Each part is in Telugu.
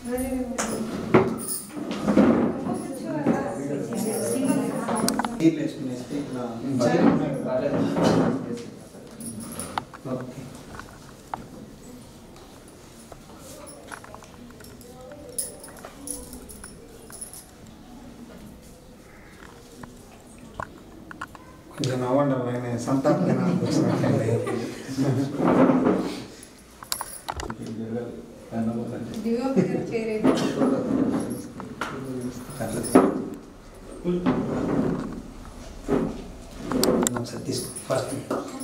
నీళ్ళు వేసుకునేసి ఇట్లా ఓకే కొంచెం నవ్వండి ఆయన సంతాపదినానికి వచ్చినట్లయితే ఒకసారి తీసుకో ఫస్ట్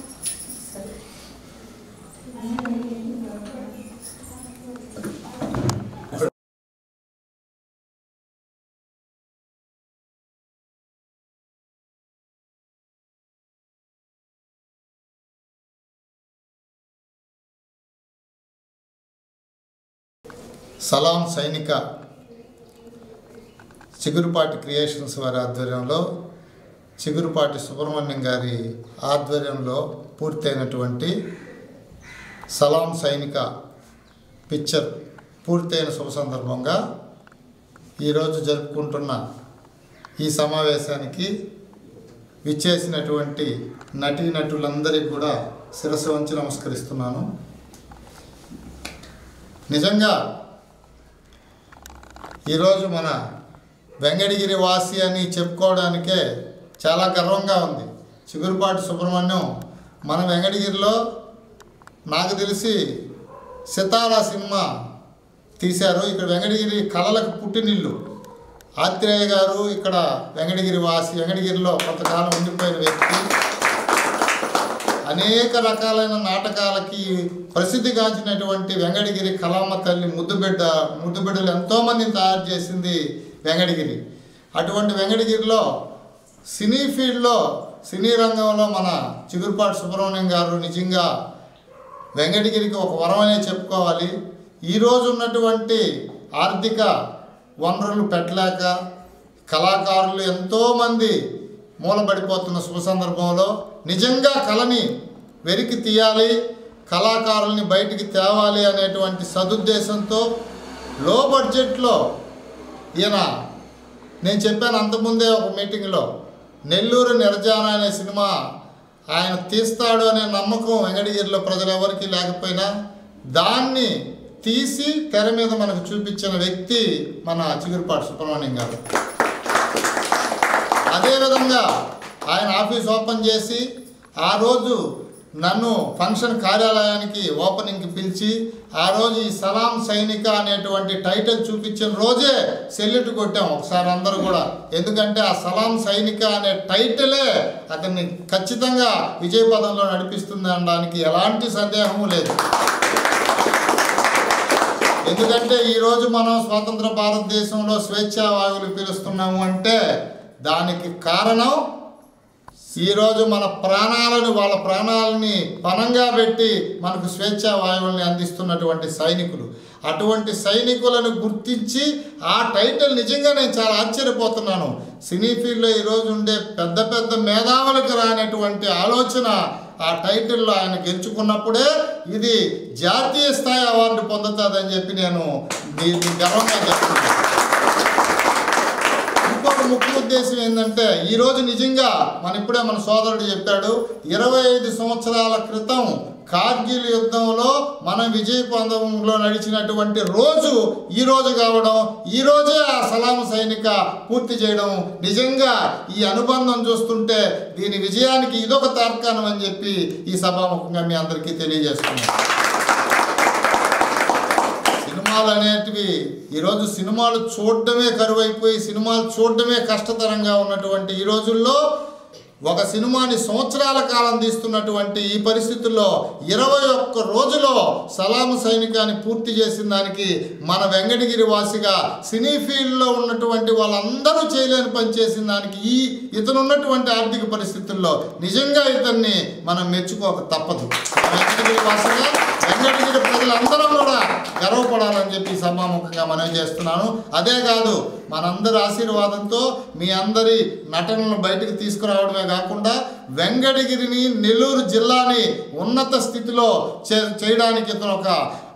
సలాం సైనిక చిగురుపాటి క్రియేషన్స్ వారి ఆధ్వర్యంలో చిగురుపాటి సుబ్రహ్మణ్యం గారి ఆధ్వర్యంలో పూర్తయినటువంటి సలాం సైనిక పిక్చర్ పూర్తయిన శుభ సందర్భంగా ఈరోజు జరుపుకుంటున్న ఈ సమావేశానికి విచ్చేసినటువంటి నటీనటులందరికీ కూడా శిరస్సు వంచి నమస్కరిస్తున్నాను నిజంగా ఈరోజు మన వెంగడగిరి వాసి అని చెప్పుకోవడానికే చాలా గర్వంగా ఉంది చిగురుపాటి సుబ్రహ్మణ్యం మన వెంగడగిరిలో నాకు తెలిసి సితారా సినిమా తీశారు ఇక్కడ వెంకటగిరి కళలకు పుట్టినిల్లు ఆత్రేయ గారు ఇక్కడ వెంకటగిరి వాసి వెంకటగిరిలో కొంతకాలం ఉండిపోయిన వ్యక్తి అనేక రకాలైన నాటకాలకి ప్రసిద్ధిగాంచినటువంటి వెంకటగిరి కళామ తల్లి ముద్దుబిడ్డ ముద్దుబిడ్డలు ఎంతోమందిని తయారు చేసింది వెంకటగిరి అటువంటి వెంకటగిరిలో సినీ ఫీల్డ్లో సినీ రంగంలో మన చిగురుపాటి సుబ్రహ్మణ్యం గారు నిజంగా వెంకటగిరికి ఒక వరమనే చెప్పుకోవాలి ఈరోజు ఉన్నటువంటి ఆర్థిక వనరులు పెట్టలేక కళాకారులు ఎంతోమంది మూలపడిపోతున్న శుభ సందర్భంలో నిజంగా కళని వెరికి తీయాలి కళాకారుల్ని బయటికి తేవాలి అనేటువంటి సదుద్దేశంతో లో బడ్జెట్లో ఈయన నేను చెప్పాను అంతకుముందే ఒక మీటింగ్లో నెల్లూరు నిర్జాన అనే సినిమా ఆయన తీస్తాడు అనే నమ్మకం వెంకటగిరిలో ప్రజలు ఎవరికి లేకపోయినా దాన్ని తీసి తెర మీద మనకు చూపించిన వ్యక్తి మన చిగురుపాటి సుబ్రహ్మణ్యం గారు అదేవిధంగా ఆయన ఆఫీస్ ఓపెన్ చేసి ఆ రోజు నన్ను ఫంక్షన్ కార్యాలయానికి ఓపెనింగ్కి పిలిచి ఆ రోజు ఈ సలాం సైనిక అనేటువంటి టైటిల్ చూపించిన రోజే సెల్యూట్ కొట్టాం ఒకసారి అందరూ కూడా ఎందుకంటే ఆ సలాం సైనిక అనే టైటిలే అతన్ని ఖచ్చితంగా విజయపదంలో నడిపిస్తుంది అనడానికి ఎలాంటి సందేహము లేదు ఎందుకంటే ఈరోజు మనం స్వతంత్ర భారతదేశంలో స్వేచ్ఛా వాయువులు పీలుస్తున్నాము అంటే దానికి కారణం ఈరోజు మన ప్రాణాలను వాళ్ళ ప్రాణాలని పణంగా పెట్టి మనకు స్వేచ్ఛా వాయువుల్ని అందిస్తున్నటువంటి సైనికులు అటువంటి సైనికులను గుర్తించి ఆ టైటిల్ నిజంగా నేను చాలా ఆశ్చర్యపోతున్నాను సినీ ఫీల్డ్లో ఈరోజు ఉండే పెద్ద పెద్ద మేధావులకు రానటువంటి ఆలోచన ఆ టైటిల్లో ఆయన గెలుచుకున్నప్పుడే ఇది జాతీయ స్థాయి అవార్డు పొందుతుందని చెప్పి నేను దీన్ని గర్వంగా చెప్తున్నాను ఇంకొక ముఖ్య ఉద్దేశం ఏంటంటే ఈరోజు నిజంగా మన ఇప్పుడే మన సోదరుడు చెప్పాడు ఇరవై ఐదు సంవత్సరాల క్రితం కార్గిల్ యుద్ధంలో మన విజయ పొందంలో నడిచినటువంటి రోజు ఈ రోజు కావడం ఈ రోజే ఆ సలాం సైనిక పూర్తి చేయడం నిజంగా ఈ అనుబంధం చూస్తుంటే దీని విజయానికి ఇదొక తార్కాణం అని చెప్పి ఈ సభాముఖంగా మీ అందరికీ తెలియజేస్తున్నాను సినిమాలు అనేటివి ఈరోజు సినిమాలు చూడడమే కరువైపోయి సినిమాలు చూడడమే కష్టతరంగా ఉన్నటువంటి ఈ రోజుల్లో ఒక సినిమాని సంవత్సరాల కాలం తీస్తున్నటువంటి ఈ పరిస్థితుల్లో ఇరవై ఒక్క రోజులో సలాము సైనికాన్ని పూర్తి చేసిన దానికి మన వెంకటగిరి వాసిగా సినీ ఫీల్డ్లో ఉన్నటువంటి వాళ్ళందరూ చేయలేని పని చేసిన దానికి ఈ ఇతను ఉన్నటువంటి ఆర్థిక పరిస్థితుల్లో నిజంగా ఇతన్ని మనం మెచ్చుకోక తప్పదు వెంకటగిరి వాసిగా వెంకటగిరి ప్రజలందరూ కూడా గర్వపడాలని చెప్పి ఈ సభాముఖంగా మనవి చేస్తున్నాను అదే కాదు మనందరి ఆశీర్వాదంతో మీ అందరి నటనలను బయటకు తీసుకురావడమే కాకుండా వెంకటగిరిని నెల్లూరు జిల్లాని ఉన్నత స్థితిలో చే చేయడానికి ఇతను ఒక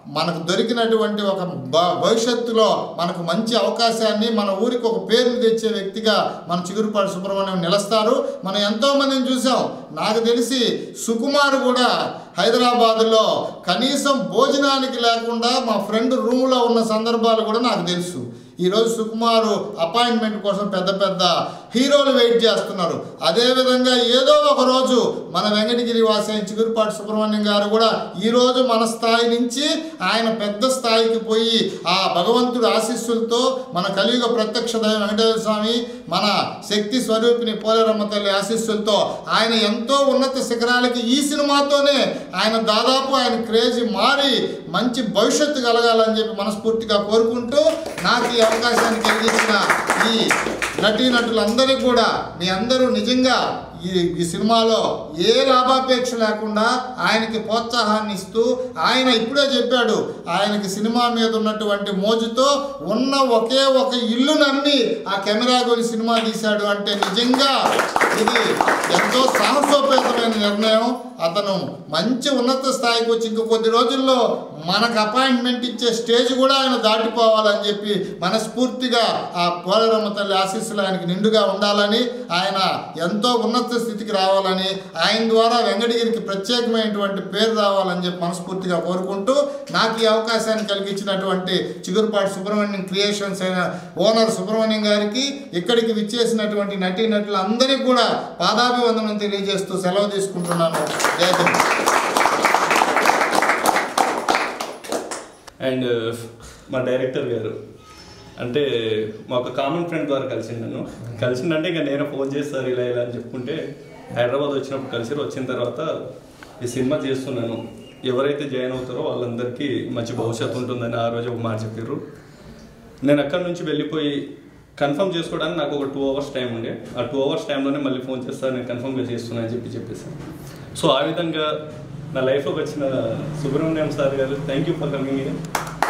మనకు దొరికినటువంటి ఒక భ- భవిష్యత్తులో మనకు మంచి అవకాశాన్ని మన ఊరికి ఒక పేరుని తెచ్చే వ్యక్తిగా మన చిగురుపాటి సుబ్రహ్మణ్యం నిలుస్తారు మనం ఎంతోమందిని చూసాం నాకు తెలిసి సుకుమార్ కూడా హైదరాబాదులో కనీసం భోజనానికి లేకుండా మా ఫ్రెండ్ రూమ్లో ఉన్న సందర్భాలు కూడా నాకు తెలుసు ఈరోజు సుకుమారు అపాయింట్మెంట్ కోసం పెద్ద పెద్ద హీరోలు వెయిట్ చేస్తున్నారు అదేవిధంగా ఏదో ఒక రోజు మన వెంకటగిరి వాసి అయిన చిగురుపాటి సుబ్రహ్మణ్యం గారు కూడా ఈరోజు మన స్థాయి నుంచి ఆయన పెద్ద స్థాయికి పోయి ఆ భగవంతుడి ఆశీస్సులతో మన కలియుగ ప్రత్యక్ష దైవం వెంకటేశ్వర స్వామి మన శక్తి స్వరూపిణి పోలేరమ్మ తల్లి ఆశీస్సులతో ఆయన ఎంతో ఉన్నత శిఖరాలకి ఈ సినిమాతోనే ఆయన దాదాపు ఆయన క్రేజీ మారి మంచి భవిష్యత్తు కలగాలని చెప్పి మనస్ఫూర్తిగా కోరుకుంటూ నాకు ఈ అవకాశాన్ని కలిగించిన ఈ నటీనటులందరికీ కూడా మీ అందరూ నిజంగా ఈ ఈ సినిమాలో ఏ లాభాపేక్ష లేకుండా ఆయనకి ప్రోత్సాహాన్ని ఇస్తూ ఆయన ఇప్పుడే చెప్పాడు ఆయనకి సినిమా మీద ఉన్నటువంటి మోజుతో ఉన్న ఒకే ఒక ఇల్లు నమ్మి ఆ కెమెరా కొని సినిమా తీశాడు అంటే నిజంగా ఇది ఎంతో సాహసోపేతమైన నిర్ణయం అతను మంచి ఉన్నత స్థాయికి వచ్చి ఇంకో కొద్ది రోజుల్లో మనకు అపాయింట్మెంట్ ఇచ్చే స్టేజ్ కూడా ఆయన దాటిపోవాలని చెప్పి మనస్ఫూర్తిగా ఆ పోలరమ్మ తల్లి ఆశీస్సులు ఆయనకి నిండుగా ఉండాలని ఆయన ఎంతో ఉన్నత స్థితికి రావాలని ఆయన ద్వారా వెంకటగిరికి ప్రత్యేకమైనటువంటి పేరు రావాలని చెప్పి మనస్ఫూర్తిగా కోరుకుంటూ నాకు ఈ అవకాశాన్ని కలిగించినటువంటి చిగురుపాటి సుబ్రహ్మణ్యం క్రియేషన్స్ అయిన ఓనర్ సుబ్రహ్మణ్యం గారికి ఇక్కడికి విచ్చేసినటువంటి నటీనటులందరికీ కూడా పాదాభివందనం తెలియజేస్తూ సెలవు తీసుకుంటున్నాను జై హింద్ అండ్ మా డైరెక్టర్ గారు అంటే మా ఒక కామన్ ఫ్రెండ్ ద్వారా కలిసింది నన్ను కలిసిందంటే ఇక నేను ఫోన్ చేస్తారు ఇలా ఇలా అని చెప్పుకుంటే హైదరాబాద్ వచ్చినప్పుడు కలిసి వచ్చిన తర్వాత ఈ సినిమా చేస్తున్నాను ఎవరైతే జాయిన్ అవుతారో వాళ్ళందరికీ మంచి భవిష్యత్తు ఉంటుందని ఆ రోజు ఒక మాట చెప్పారు నేను అక్కడి నుంచి వెళ్ళిపోయి కన్ఫర్మ్ చేసుకోవడానికి నాకు ఒక టూ అవర్స్ టైం ఉండే ఆ టూ అవర్స్ టైంలోనే మళ్ళీ ఫోన్ చేస్తాను నేను కన్ఫర్మ్గా చేస్తున్నాను అని చెప్పి చెప్పేసాను సో ఆ విధంగా నా లైఫ్లోకి వచ్చిన సుబ్రహ్మణ్యం సార్ గారు thank you for coming here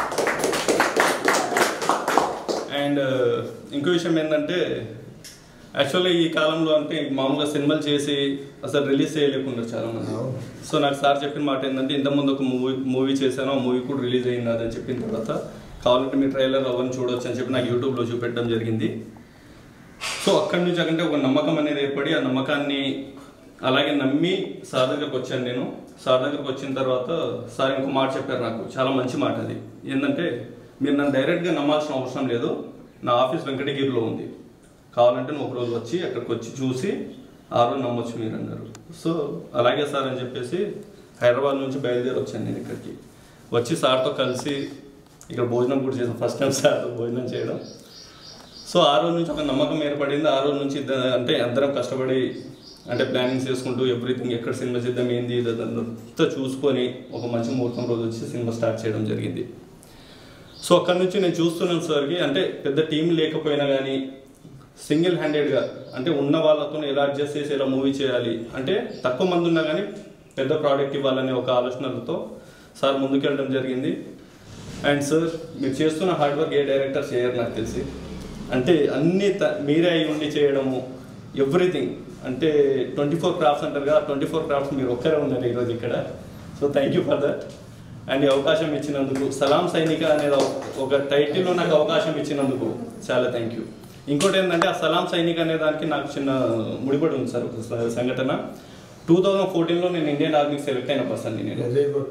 and ఇంకో విషయం ఏంటంటే యాక్చువల్లీ ఈ కాలంలో అంటే మామూలుగా సినిమాలు చేసి అసలు రిలీజ్ చేయలేకుండా చాలా మంది సో నాకు సార్ చెప్పిన మాట ఏంటంటే ఇంతకుముందు ఒక మూవీ మూవీ చేశాను ఆ మూవీ కూడా రిలీజ్ అయింది అని చెప్పిన తర్వాత కావాలంటే మీ ట్రైలర్ అవన్నీ చూడొచ్చు అని చెప్పి నాకు యూట్యూబ్లో చూపెట్టడం జరిగింది సో అక్కడి నుంచి అంటే ఒక నమ్మకం అనేది ఏర్పడి ఆ నమ్మకాన్ని అలాగే నమ్మి సార్ దగ్గరకు వచ్చాను నేను సార్ దగ్గరకు వచ్చిన తర్వాత సార్ ఇంకో మాట చెప్పారు నాకు చాలా మంచి మాట అది ఏంటంటే మీరు నన్ను డైరెక్ట్గా నమ్మాల్సిన అవసరం లేదు నా ఆఫీస్ వెంకటగిరిలో ఉంది కావాలంటే నువ్వు ఒక రోజు వచ్చి అక్కడికి వచ్చి చూసి ఆ రోజు నమ్మొచ్చు మీరు అన్నారు సో అలాగే సార్ అని చెప్పేసి హైదరాబాద్ నుంచి బయలుదేరి వచ్చాను నేను ఇక్కడికి వచ్చి సార్తో కలిసి ఇక్కడ భోజనం కూడా చేసాం ఫస్ట్ టైం సార్తో భోజనం చేయడం సో ఆ రోజు నుంచి ఒక నమ్మకం ఏర్పడింది ఆ రోజు నుంచి ఇద్ద- అంటే అందరం కష్టపడి అంటే ప్లానింగ్స్ చేసుకుంటూ ఎవ్రీథింగ్ ఎక్కడ సినిమా చేద్దాం ఏంది ఇది అది అంతా చూసుకొని ఒక మంచి ముహూర్తం రోజు వచ్చి సినిమా స్టార్ట్ చేయడం జరిగింది సో అక్కడ నుంచి నేను చూస్తున్నాను సార్కి అంటే పెద్ద టీం లేకపోయినా కానీ సింగిల్ హ్యాండెడ్గా అంటే ఉన్న వాళ్ళతో ఎలా అడ్జస్ట్ చేసి ఎలా మూవీ చేయాలి అంటే తక్కువ మంది ఉన్నా కానీ పెద్ద ప్రోడక్ట్ ఇవ్వాలనే ఒక ఆలోచనలతో సార్ ముందుకెళ్ళడం జరిగింది అండ్ సార్ మీరు చేస్తున్న హార్డ్ వర్క్ ఏ డైరెక్టర్ చేయరు నాకు తెలిసి అంటే అన్ని త- మీరే అయి ఉండి చేయడము ఎవ్రీథింగ్ అంటే ట్వంటీ ఫోర్ క్రాఫ్ట్స్ అంటారు కదా ట్వంటీ ఫోర్ క్రాఫ్ట్స్ మీరు ఒక్కరే ఉన్నారు ఈరోజు ఇక్కడ so thank you for that and ఈ అవకాశం ఇచ్చినందుకు సలాం సైనిక అనేది ఒక టైటిల్లో నాకు అవకాశం ఇచ్చినందుకు చాలా థ్యాంక్ యూ ఇంకోటి ఏంటంటే ఆ సలాం సైనిక్ అనే దానికి నాకు చిన్న ముడిపడి ఉంది సార్ ఒక స- సంఘటన టూ థౌజండ్ ఫోర్టీన్లో నేను ఇండియన్ ఆర్మీకి సెలెక్ట్ అయిన పర్సన్ నేను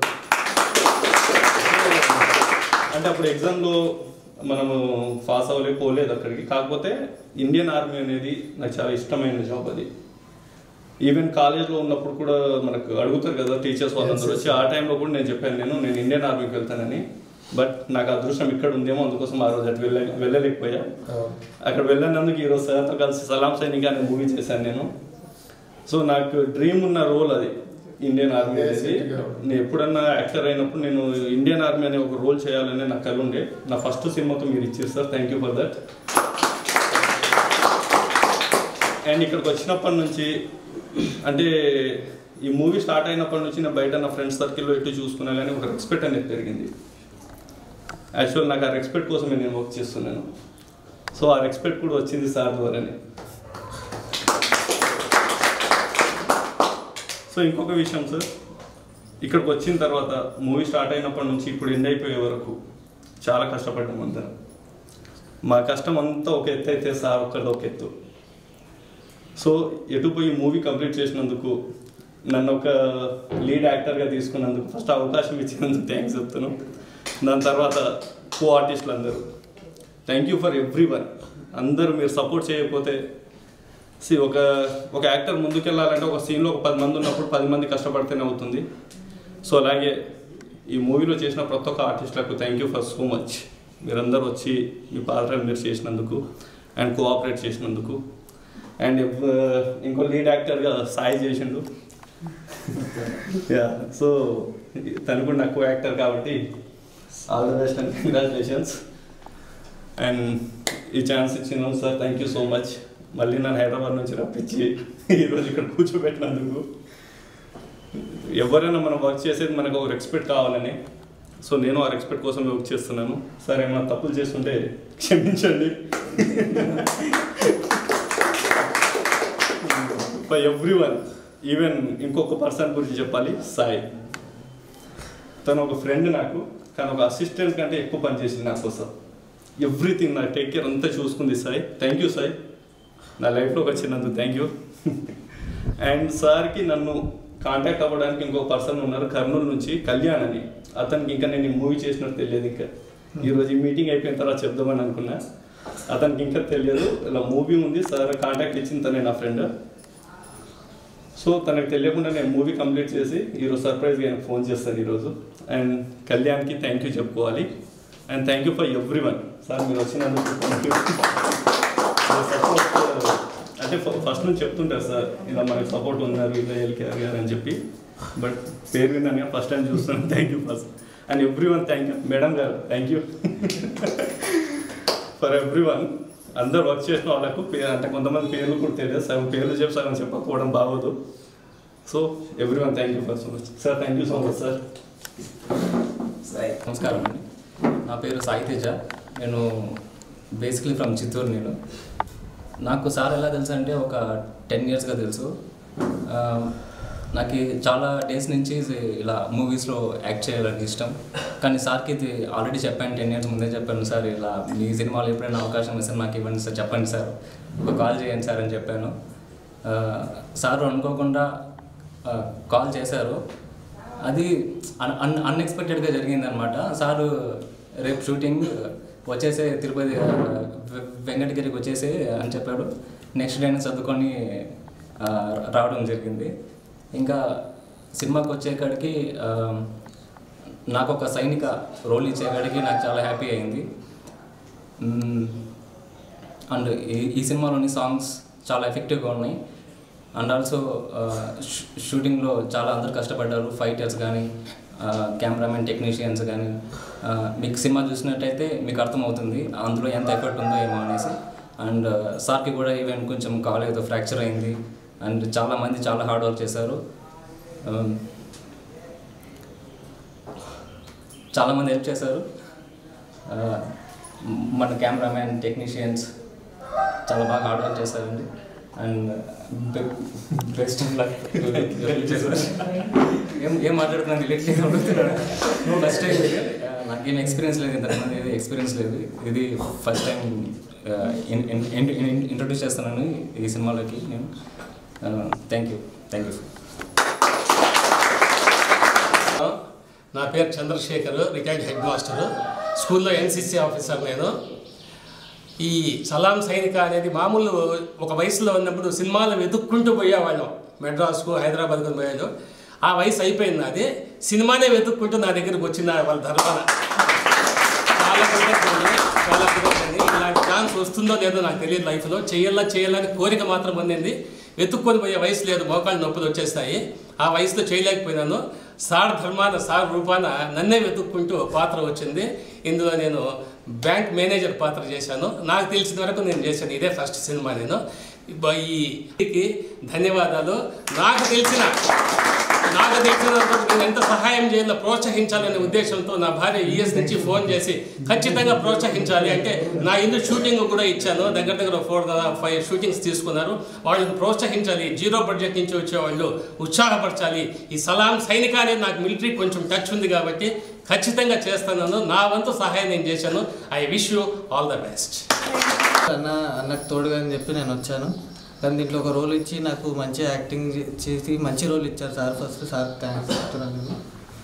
అంటే అప్పుడు ఎగ్జామ్లో మనము పాస్ అవ్వలే పోలేదు అక్కడికి కాకపోతే ఇండియన్ ఆర్మీ అనేది నాకు చాలా ఇష్టమైన జాబ్ అది ఈవెన్ కాలేజ్లో ఉన్నప్పుడు కూడా మనకు అడుగుతారు కదా టీచర్స్ వాళ్ళందరూ వచ్చి ఆ టైంలో కూడా నేను చెప్పాను నేను నేను ఇండియన్ ఆర్మీకి వెళ్తానని బట్ నాకు అదృష్టం ఇక్కడ ఉందేమో అందుకోసం ఆ రోజు అటు వెళ్ళ వెళ్ళలేకపోయా అక్కడ వెళ్ళినందుకు ఈరోజు సార్తో కలిసి సలాం సైనిక్ అనే మూవీ చేశాను నేను సో నాకు డ్రీమ్ ఉన్న రోల్ అది ఇండియన్ ఆర్మీ అనేది నేను ఎప్పుడన్నా యాక్టర్ అయినప్పుడు నేను ఇండియన్ ఆర్మీ అనే ఒక రోల్ చేయాలని నాకు కలు ఉండే నా ఫస్ట్ సినిమాతో మీరు ఇచ్చారు sir thank you for that and ఇక్కడికి వచ్చినప్పటి నుంచి అంటే ఈ మూవీ స్టార్ట్ అయినప్పటి నుంచి నేను బయట నా ఫ్రెండ్స్ సర్కిల్లో ఎటు చూసుకున్నా కానీ ఒక రెస్పెక్ట్ అనేది పెరిగింది యాక్చువల్ నాకు ఆ రెస్పెక్ట్ కోసమే నేను వర్క్ చేస్తున్నాను సో ఆ రెస్పెక్ట్ కూడా వచ్చింది సార్ ద్వారానే సో ఇంకొక విషయం సార్ ఇక్కడికి వచ్చిన తర్వాత మూవీ స్టార్ట్ అయినప్పటి నుంచి ఇప్పుడు ఎండ్ అయిపోయే వరకు చాలా కష్టపడ్డాం అందరం మా కష్టం అంతా ఒక ఎత్తు అయితే సార్ ఒక్కరిది ఒక ఎత్తు సో ఎటు పోయి మూవీ కంప్లీట్ చేసినందుకు నన్ను ఒక లీడ్ యాక్టర్గా తీసుకున్నందుకు ఫస్ట్ అవకాశం ఇచ్చినందుకు థ్యాంక్స్ చెప్తాను దాని తర్వాత కో ఆర్టిస్టులు అందరూ thank you for everyone అందరూ మీరు సపోర్ట్ చేయకపోతే సి ఒక ఒక యాక్టర్ ముందుకెళ్ళాలంటే ఒక సీన్లో ఒక పది మంది ఉన్నప్పుడు పది మంది కష్టపడితేనే అవుతుంది సో అలాగే ఈ మూవీలో చేసిన ప్రతి ఒక్క ఆర్టిస్టులకు thank you for so much మీరందరూ వచ్చి మీ పాత్ర మీరు చేసినందుకు అండ్ కోఆపరేట్ చేసినందుకు అండ్ ఇంకో లీడ్ యాక్టర్గా సాయి చేసిండు యా సో తను కూడా నాకు యాక్టర్ కాబట్టి all the best and congratulations and ఈ ఛాన్స్ ఇచ్చినాం sir thank you so much మళ్ళీ నన్ను హైదరాబాద్ నుంచి రప్పించి ఈరోజు ఇక్కడ కూర్చోబెట్టినందుకు ఎవరైనా మనం వర్క్ చేసేది మనకు ఒక రెస్పెక్ట్ కావాలని సో నేను ఆ రెస్పెక్ట్ కోసం వర్క్ చేస్తున్నాను సరే ఏమైనా తప్పులు చేస్తుంటే క్షమించండి ఫర్ ఎవ్రీ వన్ ఈవెన్ ఇంకొక పర్సన్ గురించి చెప్పాలి సాయి తను ఒక ఫ్రెండ్ నాకు కానీ ఒక అసిస్టెంట్ కంటే ఎక్కువ పని చేసింది నా కోసం ఎవ్రీథింగ్ నా టేక్ కేర్ అంతా చూసుకుంది సాయి థ్యాంక్ యూ సాయి నా లైఫ్లోకి వచ్చినందుకు థ్యాంక్ యూ అండ్ సార్కి నన్ను కాంటాక్ట్ అవ్వడానికి ఇంకో పర్సన్ ఉన్నారు కర్నూలు నుంచి కళ్యాణ్ అని అతనికి ఇంకా నేను మూవీ చేసినట్టు తెలియదు ఇంకా ఈరోజు ఈ మీటింగ్ అయిపోయిన తర్వాత చెప్దామని అనుకున్నా అతనికి ఇంకా తెలియదు ఇలా మూవీ ఉంది సార్ కాంటాక్ట్ ఇచ్చింది తనే నా ఫ్రెండ్ సో తనకు తెలియకుండా నేను మూవీ కంప్లీట్ చేసి ఈరోజు సర్ప్రైజ్గా ఆయన ఫోన్ చేస్తాను ఈరోజు అండ్ కళ్యాణ్కి థ్యాంక్ యూ చెప్పుకోవాలి and thank you for everyone sir మీరు వచ్చినందుకు థ్యాంక్ యూ సపోర్ట్ అంటే ఫస్ట్ నుంచి చెప్తుంటారు సార్ ఇలా మనకి సపోర్ట్ ఉన్నారు ఇలా ఎల్కేఆర్ గారు అని చెప్పి బట్ పేరు విన్నాను ఫస్ట్ టైం చూస్తున్నాను thank you first and everyone thank you madam గారు thank you for everyone అందరు వర్క్ చేసిన వాళ్ళకు పే- అంటే కొంతమంది పేర్లు కూడా తెలియదు సగం పేర్లు చెప్పి సగం చెప్పకపోవడం బాగోదు so everyone thank you for so much sir thank you so much sir Sai నమస్కారం అండి నా పేరు సాయి తేజ నేను బేసిక్లీ ఫ్రమ్ చిత్తూరు నేను నాకు సార్ ఎలా తెలుసు అంటే ఒక టెన్ ఇయర్స్గా తెలుసు ఆ, నాకు ఈ చాలా డేస్ నుంచి ఇది ఇలా మూవీస్లో యాక్ట్ చేయాలని ఇష్టం కానీ సార్కి ఇది ఆల్రెడీ చెప్పాను టెన్ ఇయర్స్ ముందే చెప్పాను సార్ ఇలా మీ సినిమాలో ఎప్పుడైనా అవకాశం ఇస్తే నాకు ఇవ్వండి సార్ చెప్పండి సార్ ఒక కాల్ చేయండి సార్ అని చెప్పాను ఆ, సార్ అనుకోకుండా ఆ, కాల్ చేశారు అది అన్ అన్ అన్ఎక్స్పెక్టెడ్గా జరిగిందనమాట సారు రేపు షూటింగ్ వచ్చేసే తిరుపతి ఆ, వె- వెంకటగిరికి వచ్చేసే అని చెప్పాడు నెక్స్ట్ డే చదువుకొని ఆ, రావడం జరిగింది ఇంకా సినిమాకి వచ్చేకాడికి ఆ, నాకు ఒక సైనిక రోల్ ఇచ్చేకాడికి నాకు చాలా హ్యాపీ అయింది మ్మ్. అండ్ ఈ ఈ సినిమాలోని సాంగ్స్ చాలా ఎఫెక్టివ్గా ఉన్నాయి అండ్ ఆల్సో షూటింగ్లో చాలా అందరు కష్టపడ్డారు ఫైటర్స్ కానీ కెమెరామెన్ టెక్నీషియన్స్ కానీ మీకు సినిమా చూసినట్టయితే మీకు అర్థమవుతుంది అందులో ఎంత ఎఫర్ట్ ఉందో ఏమో అనేసి అండ్ సార్కి కూడా ఈవెన్ కొంచెం కాల్ ఏదో ఫ్రాక్చర్ అయింది అండ్ చాలామంది చాలా హార్డ్ వర్క్ చేశారు Um, చాలామంది హెల్ప్ చేశారు ఆ, మన కెమెరామ్యాన్ టెక్నీషియన్స్ చాలా బాగా హార్డ్ వర్క్ చేశారండి అండ్ బెస్ట్ ఏం ఏం మాట్లాడుతున్నాను రిలేటెడ్ అడుగుతున్నాడు ఫస్ట్ టైం నాకేం ఎక్స్పీరియన్స్ లేదు ఇంతకుముందు ఏది ఎక్స్పీరియన్స్ లేదు ఇది ఫస్ట్ టైం ఇంట్రొడ్యూస్ చేస్తున్నాను ఈ సినిమాలోకి నేను థ్యాంక్ యూ థ్యాంక్ యూ నా పేరు చంద్రశేఖర్ రిటైర్డ్ హెడ్ మాస్టర్ స్కూల్లో ఎన్సీసీ ఆఫీసర్ నేను ఈ సలాం సైనిక అనేది మామూలు ఒక వయసులో ఉన్నప్పుడు సినిమాలు వెతుక్కుంటూ పోయేవాళ్ళం మెడ్రాస్కు హైదరాబాద్కు పోయేది ఆ వయసు అయిపోయింది అది సినిమానే వెతుక్కుంటూ నా దగ్గరికి వచ్చిన వాళ్ళ ధర్మాన చాలా కృతజ్ఞతలు చాలా కృతజ్ఞతలు ఇలాంటి ఛాన్స్ వస్తుందో లేదో నాకు తెలియదు లైఫ్లో చేయాలా చేయాలని కోరిక మాత్రం ఉండింది వెతుక్కొని పోయే వయసు లేదు మోకాళ్ళు నొప్పులు వచ్చేస్తాయి ఆ వయసులో చేయలేకపోయినాను సార్ ధర్మాన సార్ రూపాన నన్నే వెతుక్కుంటూ పాత్ర వచ్చింది ఇందులో నేను బ్యాంక్ మేనేజర్ పాత్ర చేశాను నాకు తెలిసిన వరకు నేను చేశాను ఇదే ఫస్ట్ సినిమా నేను ఇబ్బ- ఈ కి ధన్యవాదాలు నాకు తెలిసిన నాకు తెలిసినంత నేను ఎంత సహాయం చేయాలో ప్రోత్సహించాలనే ఉద్దేశంతో నా భార్య యుఎస్ నుంచి ఫోన్ చేసి ఖచ్చితంగా ప్రోత్సహించాలి అంటే నా ఇల్లు షూటింగ్ కూడా ఇచ్చాను దగ్గర దగ్గర ఫోర్ ఫైవ్ షూటింగ్స్ తీసుకున్నారు వాళ్ళని ప్రోత్సహించాలి జీరో బడ్జెట్ నుంచి వచ్చే వాళ్ళు ఉత్సాహపరచాలి ఈ సలాం సైనిక అనేది నాకు మిలిటరీ కొంచెం టచ్ ఉంది కాబట్టి ఖచ్చితంగా చేస్తున్నాను నా వంతు సహాయం నేను చేశాను I wish you all the best అన్న అన్నకు తోడుగా అని చెప్పి నేను వచ్చాను కానీ దీంట్లో ఒక రోల్ ఇచ్చి నాకు మంచి యాక్టింగ్ చే- చేసి మంచి రోల్ ఇచ్చారు సార్ ఫస్ట్ సార్ థ్యాంక్స్ చెప్తున్నాను నేను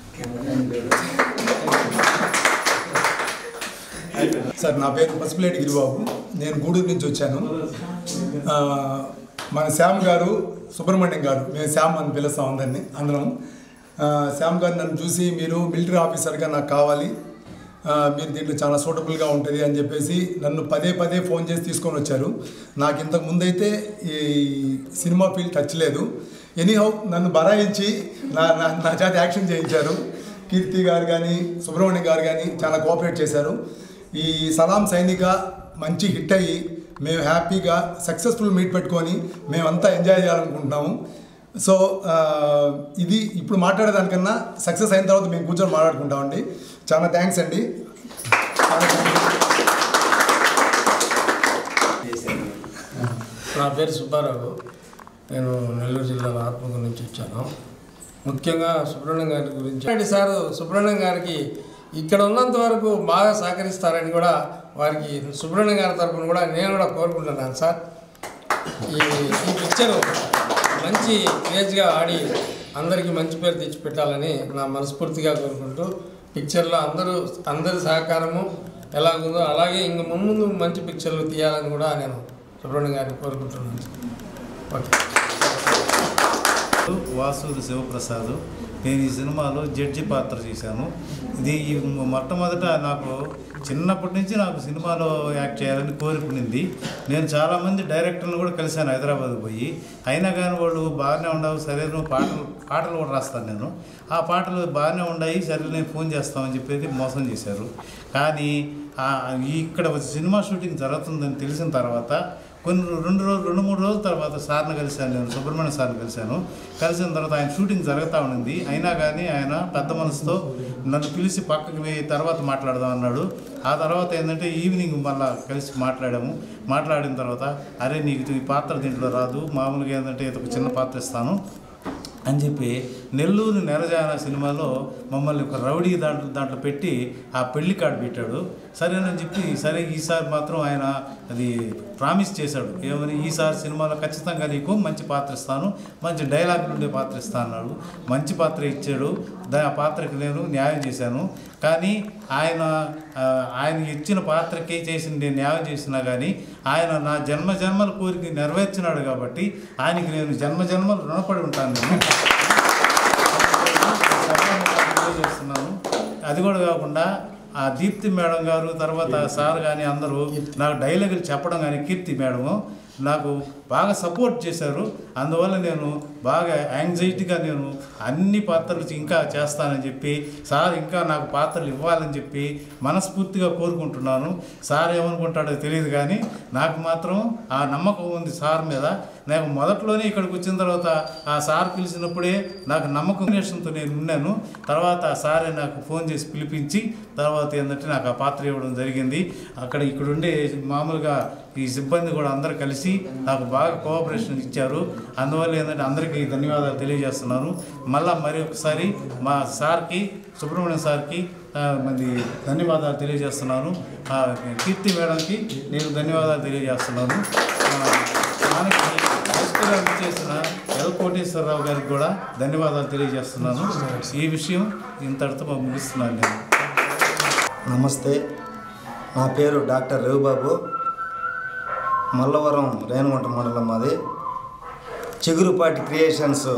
సార్ నా పేరు పసుపులేటి గిరిబాబు నేను గూడూరు నుంచి వచ్చాను ఆ, మన శ్యామ్ గారు సుబ్రహ్మణ్యం గారు మేము శ్యామ్ అని పిలుస్తాం అందరినీ అందరం ఆ, శ్యామ్ గారు నన్ను చూసి మీరు మిలిటరీ ఆఫీసర్గా నాకు కావాలి ఆ, మీరు దీంట్లో చాలా సూటబుల్గా ఉంటుంది అని చెప్పేసి నన్ను పదే పదే ఫోన్ చేసి తీసుకొని వచ్చారు నాకు ఇంతకు ముందైతే ఈ సినిమా ఫీల్డ్ టచ్ లేదు ఎనీహౌ నన్ను బరాయించి నా నా నా చేత యాక్షన్ చేయించారు కీర్తి గారు కానీ సుబ్రహ్మణ్యం గారు కానీ చాలా కోఆపరేట్ చేశారు ఈ సలాం సైనిక మంచి హిట్ అయ్యి మేము హ్యాపీగా సక్సెస్ఫుల్ మీట్ పెట్టుకొని మేమంతా ఎంజాయ్ చేయాలనుకుంటున్నాము సో ఆ, ఇది ఇప్పుడు మాట్లాడేదానికన్నా సక్సెస్ అయిన తర్వాత మేము కూర్చొని మాట్లాడుకుంటామండి చాలా థ్యాంక్స్ అండి చాలా థాంక్స్. నా పేరు సుబ్బారావు నేను నెల్లూరు జిల్లాలో ఆత్మకూరు నుంచి వచ్చాను ముఖ్యంగా సుబ్రహ్మణ్యం గారి గురించి అంటే సార్ సుబ్రహ్మణ్యం గారికి ఇక్కడ ఉన్నంత వరకు బాగా సహకరిస్తారని కూడా వారికి సుబ్రహ్మణ్యం గారి తరపున కూడా నేను కూడా కోరుకుంటున్నాను సార్ ఈ ఈ పిక్చరు మంచి క్రేజ్గా ఆడి అందరికీ మంచి పేరు తెచ్చిపెట్టాలని నా మనస్ఫూర్తిగా కోరుకుంటూ పిక్చర్లో అందరూ అందరి సహకారము ఎలాగుందో అలాగే ఇంక ముందు మంచి పిక్చర్లు తీయాలని కూడా నేను సుబ్రహ్మణ్యం గారిని కోరుకుంటున్నాను ఓకే వాసూరి శివప్రసాద్ నేను ఈ సినిమాలో జడ్జి పాత్ర చేశాను ఇది ఈ మొట్టమొదట నాకు చిన్నప్పటి నుంచి నాకు సినిమాలో యాక్ట్ చేయాలని కోరుకునింది నేను చాలామంది డైరెక్టర్లు కూడా కలిశాను హైదరాబాద్ పోయి అయినా కానీ వాళ్ళు బాగానే ఉండవు సరే నువ్వు పాటలు పాటలు కూడా రాస్తాను నేను ఆ పాటలు బాగానే ఉన్నాయి సరే నేను ఫోన్ చేస్తామని చెప్పేసి మోసం చేశారు కానీ ఆ ఈ ఇక్కడ సినిమా షూటింగ్ జరుగుతుందని తెలిసిన తర్వాత కొన్ని రెండు రోజులు రెండు మూడు రోజుల తర్వాత సార్ని కలిశాను నేను సుబ్రహ్మణ్య సార్ని కలిశాను కలిసిన తర్వాత ఆయన షూటింగ్ జరుగుతూ ఉండింది అయినా కానీ ఆయన పెద్ద మనసుతో నన్ను పిలిచి పక్కకి పోయి తర్వాత మాట్లాడదాం అన్నాడు ఆ తర్వాత ఏంటంటే ఈవినింగ్ మళ్ళీ కలిసి మాట్లాడాము మాట్లాడిన తర్వాత అరే నీకు ఈ పాత్ర దీంట్లో రాదు మామూలుగా ఏంటంటే ఇది ఒక చిన్న పాత్ర ఇస్తాను అని చెప్పి నెల్లూరు నెరజాన సినిమాలో మమ్మల్ని ఒక రౌడీ దాంట్లో దాంట్లో పెట్టి ఆ పెళ్లి కార్డు పెట్టాడు సరేనని చెప్పి సరే ఈసారి మాత్రం ఆయన అది ప్రామిస్ చేశాడు ఏమని ఈసారి సినిమాలో ఖచ్చితంగా నీకు మంచి పాత్ర ఇస్తాను మంచి డైలాగులు ఉండే పాత్ర ఇస్తాను అన్నాడు మంచి పాత్ర ఇచ్చాడు దా ఆ పాత్రకి నేను న్యాయం చేశాను కానీ ఆయన ఆ, ఆయన ఇచ్చిన పాత్రకి చేసిన నేను న్యాయం చేసినా కానీ ఆయన నా జన్మ జన్మల కోరిక నెరవేర్చినాడు కాబట్టి ఆయనకి నేను జన్మ జన్మలు రుణపడి ఉంటాను నేను తెలియజేస్తున్నాను అది కూడా కాకుండా ఆ దీప్తి మేడం గారు తర్వాత సార్ కానీ అందరూ నాకు డైలాగులు చెప్పడం కానీ కీర్తి మేడము నాకు బాగా సపోర్ట్ చేశారు అందువల్ల నేను బాగా యాంగ్జైటీగా నేను అన్ని పాత్రలు ఇంకా చేస్తానని చెప్పి సార్ ఇంకా నాకు పాత్రలు ఇవ్వాలని చెప్పి మనస్ఫూర్తిగా కోరుకుంటున్నాను సార్ ఏమనుకుంటాడో తెలియదు కానీ నాకు మాత్రం ఆ నమ్మకం ఉంది సార్ మీద నాకు మొదట్లోనే ఇక్కడికి వచ్చిన తర్వాత ఆ సార్ పిలిచినప్పుడే నాకు నమ్మకం నేషన్తో నేను ఉన్నాను తర్వాత ఆ సారే నాకు ఫోన్ చేసి పిలిపించి తర్వాత ఏంటంటే నాకు ఆ పాత్ర ఇవ్వడం జరిగింది అక్కడ ఇక్కడ ఉండే మామూలుగా ఈ సిబ్బంది కూడా అందరూ కలిసి నాకు బాగా కోఆపరేషన్ ఇచ్చారు అందువల్ల ఏంటంటే అందరికీ ధన్యవాదాలు తెలియజేస్తున్నాను మళ్ళా మరి ఒకసారి మా సార్కి సుబ్రహ్మణ్యం సార్కి ఆ, మరి ధన్యవాదాలు తెలియజేస్తున్నాను ఆ, కీర్తి మేడంకి నేను ధన్యవాదాలు తెలియజేస్తున్నాను ఆ, మనకి గెస్ట్గా చేసిన ఎల్ కోటేశ్వరరావు గారికి కూడా ధన్యవాదాలు తెలియజేస్తున్నాను ఈ విషయం ఇంతటితో ముగిస్తున్నాను నేను నమస్తే నా పేరు డాక్టర్ రవిబాబు మల్లవరం రేణుగుంట మండలం మాది చిగురుపాటి క్రియేషన్స్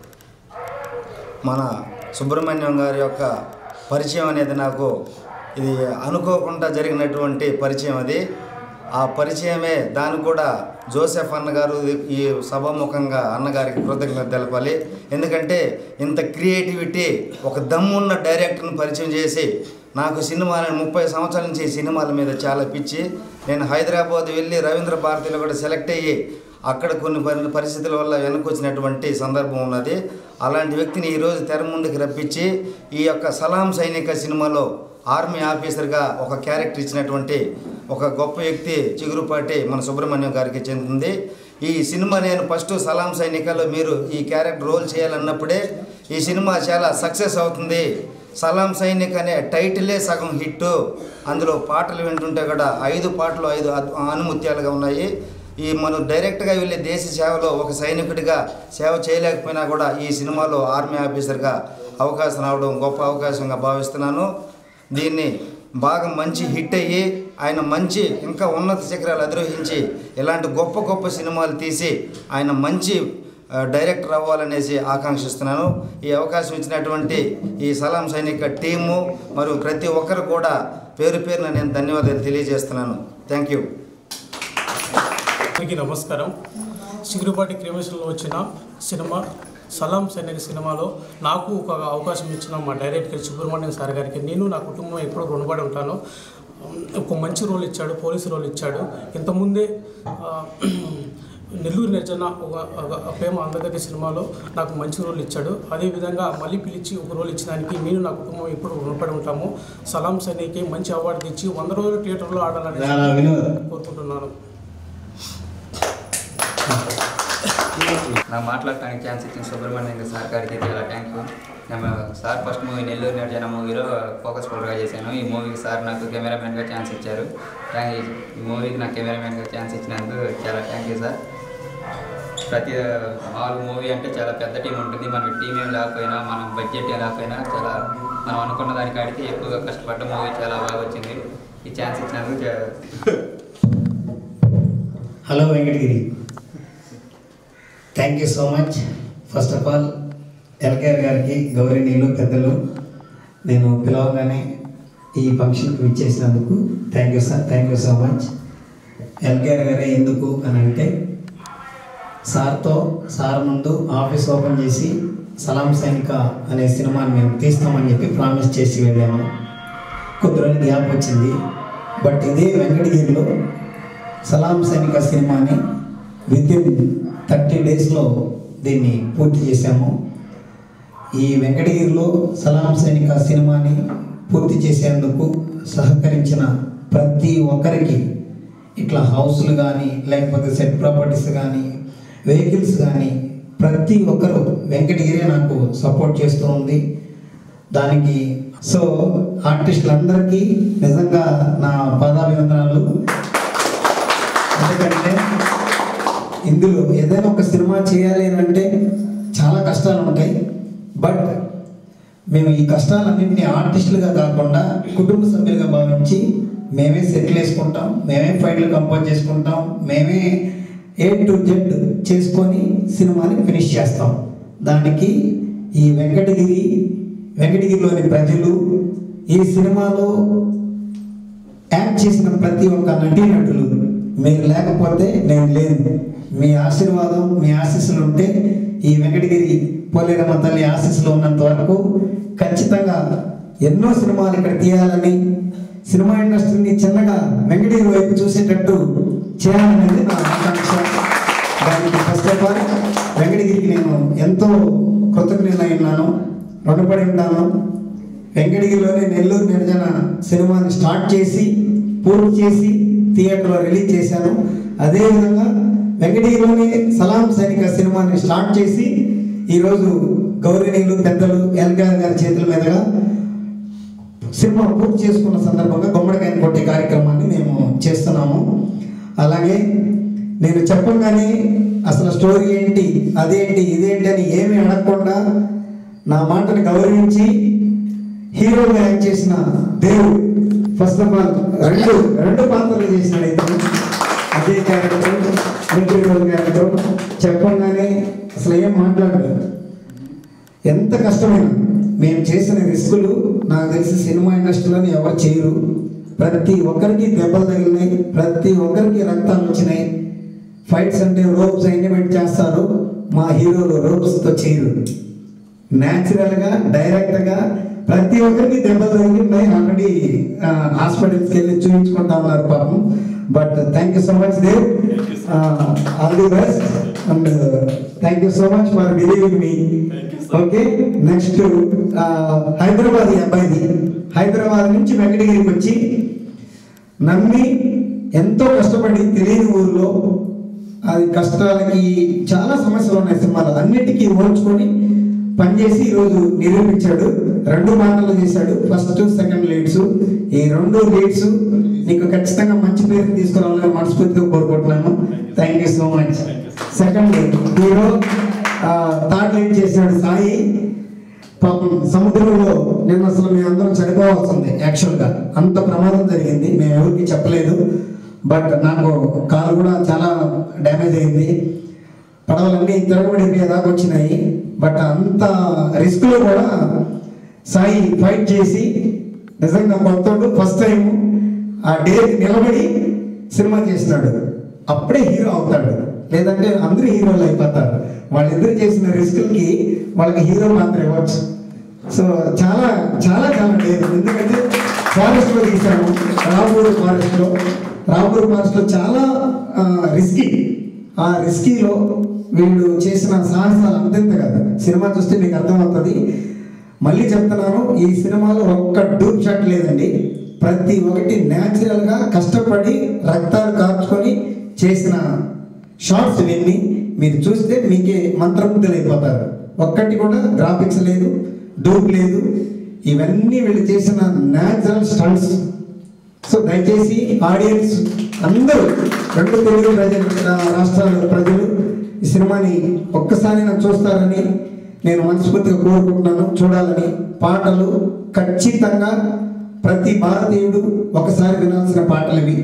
మన సుబ్రహ్మణ్యం గారి యొక్క పరిచయం అనేది నాకు ఇది అనుకోకుండా జరిగినటువంటి పరిచయం అది ఆ పరిచయమే దానికి కూడా జోసెఫ్ అన్నగారు ఈ సభాముఖంగా అన్నగారికి కృతజ్ఞత తెలపాలి ఎందుకంటే ఇంత క్రియేటివిటీ ఒక దమ్మున్న డైరెక్టర్ని పరిచయం చేసి నాకు సినిమాలను ముప్పై సంవత్సరాల నుంచి ఈ సినిమాల మీద చాలా పిచ్చి నేను హైదరాబాద్ వెళ్ళి రవీంద్ర భారతిలో కూడా సెలెక్ట్ అయ్యి అక్కడ కొన్ని పరి- పరిస్థితుల వల్ల వెనకొచ్చినటువంటి సందర్భం ఉన్నది అలాంటి వ్యక్తిని ఈరోజు తెర ముందుకు రప్పించి ఈ యొక్క సలాం సైనిక సినిమాలో ఆర్మీ ఆఫీసర్గా ఒక క్యారెక్టర్ ఇచ్చినటువంటి ఒక గొప్ప వ్యక్తి చిగురుపాటి మన సుబ్రహ్మణ్యం గారికి చెందింది ఈ సినిమా నేను ఫస్ట్ సలాం సైనికలో మీరు ఈ క్యారెక్టర్ రోల్ చేయాలన్నప్పుడే ఈ సినిమా చాలా సక్సెస్ అవుతుంది సలాం సైనిక్ అనే టైటిలే సగం హిట్ అందులో పాటలు వింటుంటే కూడా ఐదు పాటలు ఐదు అద్- అనుముత్యాలుగా ఉన్నాయి ఈ మనం డైరెక్ట్గా వెళ్ళి దేశ సేవలో ఒక సైనికుడిగా సేవ చేయలేకపోయినా కూడా ఈ సినిమాలో ఆర్మీ ఆఫీసర్గా అవకాశం రావడం గొప్ప అవకాశంగా భావిస్తున్నాను దీన్ని బాగా మంచి హిట్ అయ్యి ఆయన మంచి ఇంకా ఉన్నత శిఖరాలు అధిరోహించి ఇలాంటి గొప్ప గొప్ప సినిమాలు తీసి ఆయన మంచి ఆ, డైరెక్టర్ అవ్వాలనేసి ఆకాంక్షిస్తున్నాను ఈ అవకాశం ఇచ్చినటువంటి ఈ సలాం సైనిక టీము మరియు ప్రతి ఒక్కరు కూడా పేరు పేరున నేను ధన్యవాదాలు తెలియజేస్తున్నాను థ్యాంక్ యూ అందరికీ నమస్కారం సిగురుపాటి క్రియేషన్లో వచ్చిన సినిమా సలాం సైనిక సినిమాలో నాకు ఒక అవకాశం ఇచ్చిన మా డైరెక్టర్ సుబ్రహ్మణ్యం సార్ గారికి నేను నా కుటుంబం ఎప్పుడూ రుణపడి ఉంటాను ఒక మంచి రోల్ ఇచ్చాడు పోలీసు రోల్ ఇచ్చాడు ఇంతకుముందే ఆ, నెల్లూరు నిర్జన ఒక ఒక ప్రేమ అందగతి సినిమాలో నాకు మంచి రోల్ ఇచ్చాడు అదేవిధంగా మళ్ళీ పిలిచి ఒక రోల్ ఇచ్చడానికి నేను నా కుటుంబం ఎప్పుడు రుణపడి ఉంటాము సలాం సైనికి మంచి అవార్డు ఇచ్చి వంద రోజులు థియేటర్లో ఆడాలని కోరుకుంటున్నాను నాకు మాట్లాడటానికి ఛాన్స్ ఇచ్చిన సుబ్రహ్మణ్యం సార్ గారికి చాలా థ్యాంక్ యూ నేను sir first movie Nellore Nirjana మూవీలో ఫోకస్ ఫుల్గా చేశాను ఈ మూవీకి సార్ నాకు కెమెరామెన్గా ఛాన్స్ ఇచ్చారు థ్యాంక్ యూ ఈ మూవీకి నాకు కెమెరామెన్గా ఛాన్స్ ఇచ్చినందుకు చాలా థ్యాంక్ యూ సార్ ప్రతి మామూలు మూవీ అంటే చాలా పెద్ద టీం ఉంటుంది మనకి టీం ఏం లేకపోయినా మనం బడ్జెట్ ఏం లేకపోయినా చాలా మనం అనుకున్న దానికాడికి ఎక్కువగా కష్టపడ్డ మూవీ చాలా బాగా వచ్చింది ఈ ఛాన్స్ ఇచ్చినందుకు చా- hello Venkatagiri thank you so much first of all LKR గారికి గౌరవనీయులు పెద్దలు నేను పిలవగానే ఈ ఫంక్షన్కి విచ్చేసినందుకు thank you sir thank you so much LKR గారే ఎందుకు అని అంటే సార్తో సార్ ముందు ఆఫీస్ ఓపెన్ చేసి సలాం సైనిక అనే సినిమాని మేము తీస్తామని చెప్పి ప్రామిస్ చేసి వెళ్ళాము కొద్ది రోజులు గ్యాప్ వచ్చింది బట్ ఇదే వెంకటగిరిలో సలాం సైనిక సినిమాని విత్ ఇన్ థర్టీ డేస్లో దీన్ని పూర్తి చేశాము ఈ వెంకటగిరిలో సలాం సైనిక సినిమాని పూర్తి చేసేందుకు సహకరించిన ప్రతి ఒక్కరికి ఇట్లా హౌస్లు కానీ లేకపోతే సెట్ ప్రాపర్టీస్ కానీ వెహికల్స్ కానీ ప్రతి ఒక్కరు వెంకటగిరి నాకు సపోర్ట్ చేస్తూ ఉంది దానికి సో ఆర్టిస్టులందరికీ నిజంగా నా పాదాభివందనాలు ఎందుకంటే ఇందులో ఏదైనా ఒక సినిమా చేయాలి అని అంటే చాలా కష్టాలు ఉంటాయి బట్ మేము ఈ కష్టాలన్నింటినీ ఆర్టిస్టులుగా కాకుండా కుటుంబ సభ్యులుగా భావించి మేమే సెటిల్ వేసుకుంటాం మేమే ఫైట్లు కంపోజ్ చేసుకుంటాం మేమే ఏ టు జెడ్ చేసుకొని సినిమాని ఫినిష్ చేస్తాం దానికి ఈ వెంకటగిరి వెంకటగిరిలోని ప్రజలు ఈ సినిమాలో యాక్ట్ చేసిన ప్రతి ఒక్క నటీనటులు మీరు లేకపోతే నేను లేదు మీ ఆశీర్వాదం మీ ఆశీస్సులు ఉంటే ఈ వెంకటగిరి పోలేరమ్మ తల్లి ఆశీస్సులు ఉన్నంత వరకు ఖచ్చితంగా ఎన్నో సినిమాలు ఇక్కడ తీయాలని సినిమా ఇండస్ట్రీని చిన్నగా వెంకటగిరి వైపు చూసేటట్టు చేయాలనేది నా ఆకాంక్ష దానికి ఫస్ట్ ఆఫ్ ఆల్ వెంకటగిరికి నేను ఎంతో కృతజ్ఞులై ఉన్నాను రుణపడి ఉన్నాను వెంకటగిరిలోనే నెల్లూరు నిర్జన సినిమాని స్టార్ట్ చేసి పూర్తి చేసి థియేటర్లో రిలీజ్ చేశాను అదేవిధంగా వెంకటగిరిలోనే సలాం సైనిక సినిమాని స్టార్ట్ చేసి ఈరోజు గౌరవనీయులు పెద్దలు ఎల్గార్ గారి చేతుల మీదుగా సినిమా పూర్తి చేసుకున్న సందర్భంగా గుమ్మడికాయని కొట్టే కార్యక్రమాన్ని మేము చేస్తున్నాము అలాగే నేను చెప్పగానే అసలు స్టోరీ ఏంటి అదేంటి ఇదేంటి అని ఏమీ అడగకుండా నా మాటని గౌరవించి హీరోగా యాక్ట్ చేసిన దేవుడు ఫస్ట్ ఆఫ్ ఆల్ రెండు రెండు పాత్రలు చేసినాడు ఇతను అదే క్యారెక్టర్ ఇంటర్వ్యూ క్యారెక్టర్ చెప్పంగానే అసలు ఏం మాట్లాడలేదు ఎంత కష్టమైన మేము చేసిన రిస్కులు నాకు తెలిసి సినిమా ఇండస్ట్రీలోని ఎవరు చేయరు ప్రతి ఒక్కరికి దెబ్బలు తగిలినాయి ప్రతి ఒక్కరికి రక్తాలు వచ్చినాయి ఫైట్స్ అంటే రోప్స్ ఎన్నిమెంట్ చేస్తారు మా హీరోలు రోప్స్తో చేయరు న్యాచురల్గా డైరెక్ట్గా ప్రతి ఒక్కరికి దెబ్బలు తగిలి ఉన్నాయి ఆల్రెడీ హాస్పిటల్స్కి వెళ్ళి చూపించుకుంటా ఉన్నారు పాపం but thank you so much Dev all the best and thank you so much for believing మీ ఓకే నెక్స్ట్ హైదరాబాద్ ఈ అబ్బాయిది హైదరాబాద్ నుంచి వెంకటగిరికి వచ్చి నమ్మి ఎంతో కష్టపడి తెలియని ఊర్లో అది కష్టాలకి చాలా సమస్యలు ఉన్నాయి సినిమాలో అన్నిటికీ ఓర్చుకొని పనిచేసి ఈరోజు నిరూపించాడు రెండు మాటలు చేశాడు ఫస్ట్ సెకండ్ లీడ్స్ ఈ రెండు లీడ్స్ నీకు ఖచ్చితంగా మంచి పేరు తీసుకురావాలని మనస్ఫూర్తిగా కోరుకుంటున్నాను thank you so much second hero third lead చేశాడు సాయి పాపం సముద్రంలో నిన్న అసలు మేము అందరం చనిపోవాల్సింది యాక్చువల్గా అంత ప్రమాదం జరిగింది మేము ఎవరికి చెప్పలేదు బట్ నాకు కాలు కూడా చాలా డ్యామేజ్ అయింది పడవలన్నీ తిరగబడి దాకా వచ్చినాయి బట్ అంత రిస్క్లో కూడా సాయి ఫైట్ చేసి నిజంగా కొత్తోడు ఫస్ట్ టైం ఆ డే నిలబడి సినిమా చేసినాడు అప్పుడే హీరో అవుతాడు లేదంటే అందరూ హీరోలు అయిపోతారు వాళ్ళిద్దరు చేసిన రిస్క్లకి వాళ్ళకి హీరో మాత్రం ఇవ్వచ్చు సో చాలా చాలా చాలా లేదు ఎందుకంటే ఫారెస్ట్లో తీసాము రామూరు ఫారెస్ట్లో రామూరు ఫారెస్ట్లో చాలా రిస్కీ ఆ రిస్కీలో వీళ్ళు చేసిన సాహసాలు అంతెంత కదా సినిమా చూస్తే మీకు అర్థమవుతుంది మళ్ళీ చెప్తున్నాను ఈ సినిమాలో ఒక్క డూప్ షాట్ లేదండి ప్రతి ఒక్కటి న్యాచురల్గా కష్టపడి రక్తాలు కార్చుకొని చేసిన షార్ట్స్ ఇవన్నీ మీరు చూస్తే మీకే మంత్రముగ్ధులైపోతారు ఒక్కటి కూడా గ్రాఫిక్స్ లేదు డూప్ లేదు ఇవన్నీ వీళ్ళు చేసిన న్యాచురల్ స్టంట్స్ సో దయచేసి ఆడియన్స్ అందరూ రెండు తెలుగు ప్రజలు రాష్ట్రాల ప్రజలు ఈ సినిమాని ఒక్కసారి నాకు చూస్తారని నేను మనస్ఫూర్తిగా కోరుకుంటున్నాను చూడాలని పాటలు ఖచ్చితంగా ప్రతి భారతీయుడు ఒకసారి వినాల్సిన పాటలు ఇవి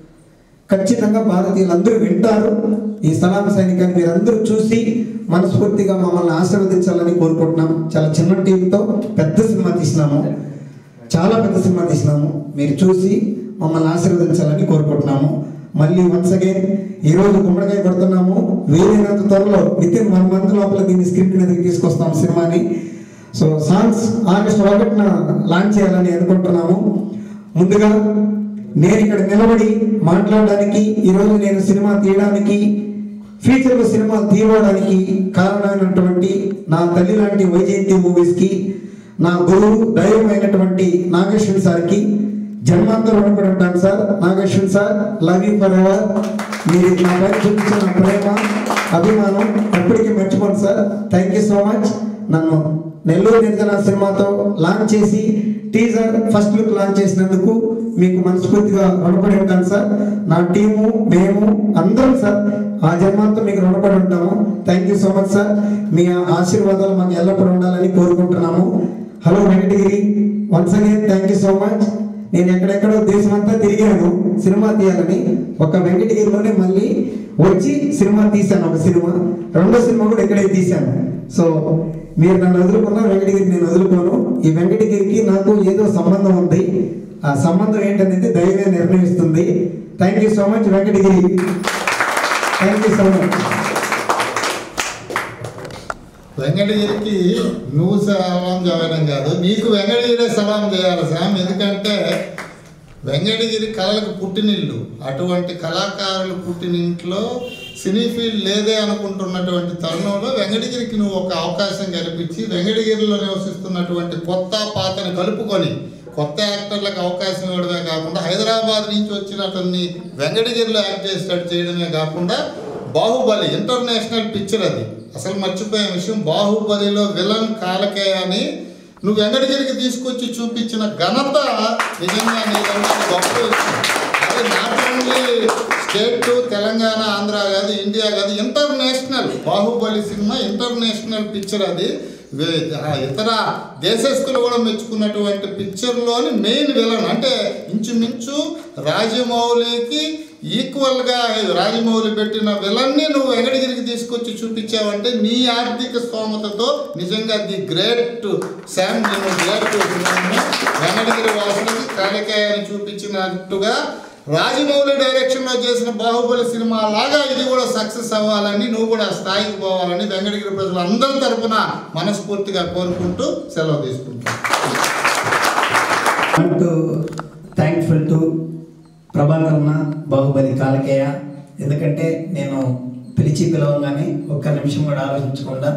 ఖచ్చితంగా భారతీయులందరూ వింటారు ఈ సలాం సైనికాన్ని మీరందరూ చూసి మనస్ఫూర్తిగా మమ్మల్ని ఆశీర్వదించాలని కోరుకుంటున్నాం చాలా చిన్న టీంతో పెద్ద సినిమా తీసినాము చాలా పెద్ద సినిమా తీసినాము మీరు చూసి మమ్మల్ని ఆశీర్వదించాలని కోరుకుంటున్నాము మళ్ళీ వన్స్ అగైన్ ఈ రోజు గుమ్మడికాయ కొడుతున్నాము వీలైనంత త్వరలో విత్ ఇన్ వన్ మంత్ లోపల దీన్ని స్క్రిప్ట్ మీదకి తీసుకొస్తాం సినిమాని సో సాంగ్స్ ఆగస్ట్ ఒకటిన లాంచ్ చేయాలని అనుకుంటున్నాము ముందుగా నేను ఇక్కడ నిలబడి మాట్లాడడానికి ఈరోజు నేను సినిమా తీయడానికి ఫ్యూచర్లో సినిమా తీయడానికి కారణమైనటువంటి నా తల్లి లాంటి వైజయంతి మూవీస్కి నా గురువు దైవమైనటువంటి నాగేశ్వరి సార్కి జన్మాంతరం రుణపడి ఉంటాను sir Nageswari sir love you forever మీరు నా పైన చూపించిన ప్రేమ అభిమానం ఎప్పటికీ మర్చిపోను sir thank you so much నన్ను నెల్లూరు నిర్జన సినిమాతో లాంచ్ చేసి టీజర్ ఫస్ట్ లుక్ లాంచ్ చేసినందుకు మీకు మనస్ఫూర్తిగా రుణపడి ఉంటాను సార్ నా టీము మేము అందరం సార్ ఆ జన్మాంతం మీకు రుణపడి ఉంటాము thank you so much sir మీ ఆశీర్వాదాలు మాకు ఎల్లప్పుడూ ఉండాలని కోరుకుంటున్నాము hello Venkatagiri once again thank you so much నేను ఎక్కడెక్కడో దేశమంతా తిరిగాను సినిమా తీయాలని ఒక వెంకటగిరిలోనే మళ్ళీ వచ్చి సినిమా తీశాను ఒక సినిమా రెండో సినిమా కూడా ఇక్కడే తీశాను సో మీరు నన్ను వదులుకున్నా వెంకటగిరి నేను వదులుకోను ఈ వెంకటగిరికి నాకు ఏదో సంబంధం ఉంది ఆ సంబంధం ఏంటనేది దైవే నిర్ణయిస్తుంది thank you so much Venkatagiri thank you so much వెంకటగిరికి నువ్వు సలాం చేయడం కాదు నీకు వెంకటగిరే సలాం చేయాలి సామ్ ఎందుకంటే వెంకటగిరి కళలకు పుట్టినిల్లు అటువంటి కళాకారులు పుట్టినింట్లో సినీ ఫీల్డ్ లేదే అనుకుంటున్నటువంటి తరుణంలో వెంకటగిరికి నువ్వు ఒక అవకాశం కల్పించి వెంకటగిరిలో నివసిస్తున్నటువంటి కొత్త పాతని కలుపుకొని కొత్త యాక్టర్లకు అవకాశం ఇవ్వడమే కాకుండా హైదరాబాద్ నుంచి వచ్చిన అతన్ని వెంకటగిరిలో యాక్ట్ చేసేటట్టు చేయడమే కాకుండా బాహుబలి ఇంటర్నేషనల్ పిక్చర్ అది అసలు మర్చిపోయే విషయం బాహుబలిలో విలన్ కాలకేయ అని నువ్వు వెంకటగిరికి తీసుకొచ్చి చూపించిన ఘనత నిజంగా నీకంటే గొప్ప విషయం అది not only state Telangana Andhra కాదు ఇండియా కాదు ఇంటర్నేషనల్ బాహుబలి సినిమా ఇంటర్నేషనల్ పిక్చర్ అది వే- ఆ ఇతర దేశస్తులు కూడా మెచ్చుకున్నటువంటి పిక్చర్లోని మెయిన్ విలన్ అంటే ఇంచుమించు రాజమౌళికి ఈక్వల్గా రాజమౌళి పెట్టిన విలన్ని నువ్వు వెంకటగిరికి తీసుకొచ్చి చూపించావంటే నీ ఆర్థిక స్తోమతతో నిజంగా ది గ్రేట్ శామ్ నేను గ్రేట్ వెంకటగిరి వాసులకి కాలికాయని చూపించినట్టుగా రాజమౌళి డైరెక్షన్లో చేసిన బాహుబలి సినిమా లాగా ఇది కూడా సక్సెస్ అవ్వాలని నువ్వు కూడా ఆ స్థాయికి పోవాలని వెంకటగిరి ప్రజలు అందరి తరపున మనస్ఫూర్తిగా కోరుకుంటూ సెలవు తీసుకుంటాను టు థ్యాంక్ఫుల్ టు ప్రభాకర్ అన్న బాహుబలి కాలకేయ ఎందుకంటే నేను పిలిచి పిలవగానే ఒక్క నిమిషం కూడా ఆలోచించకుండా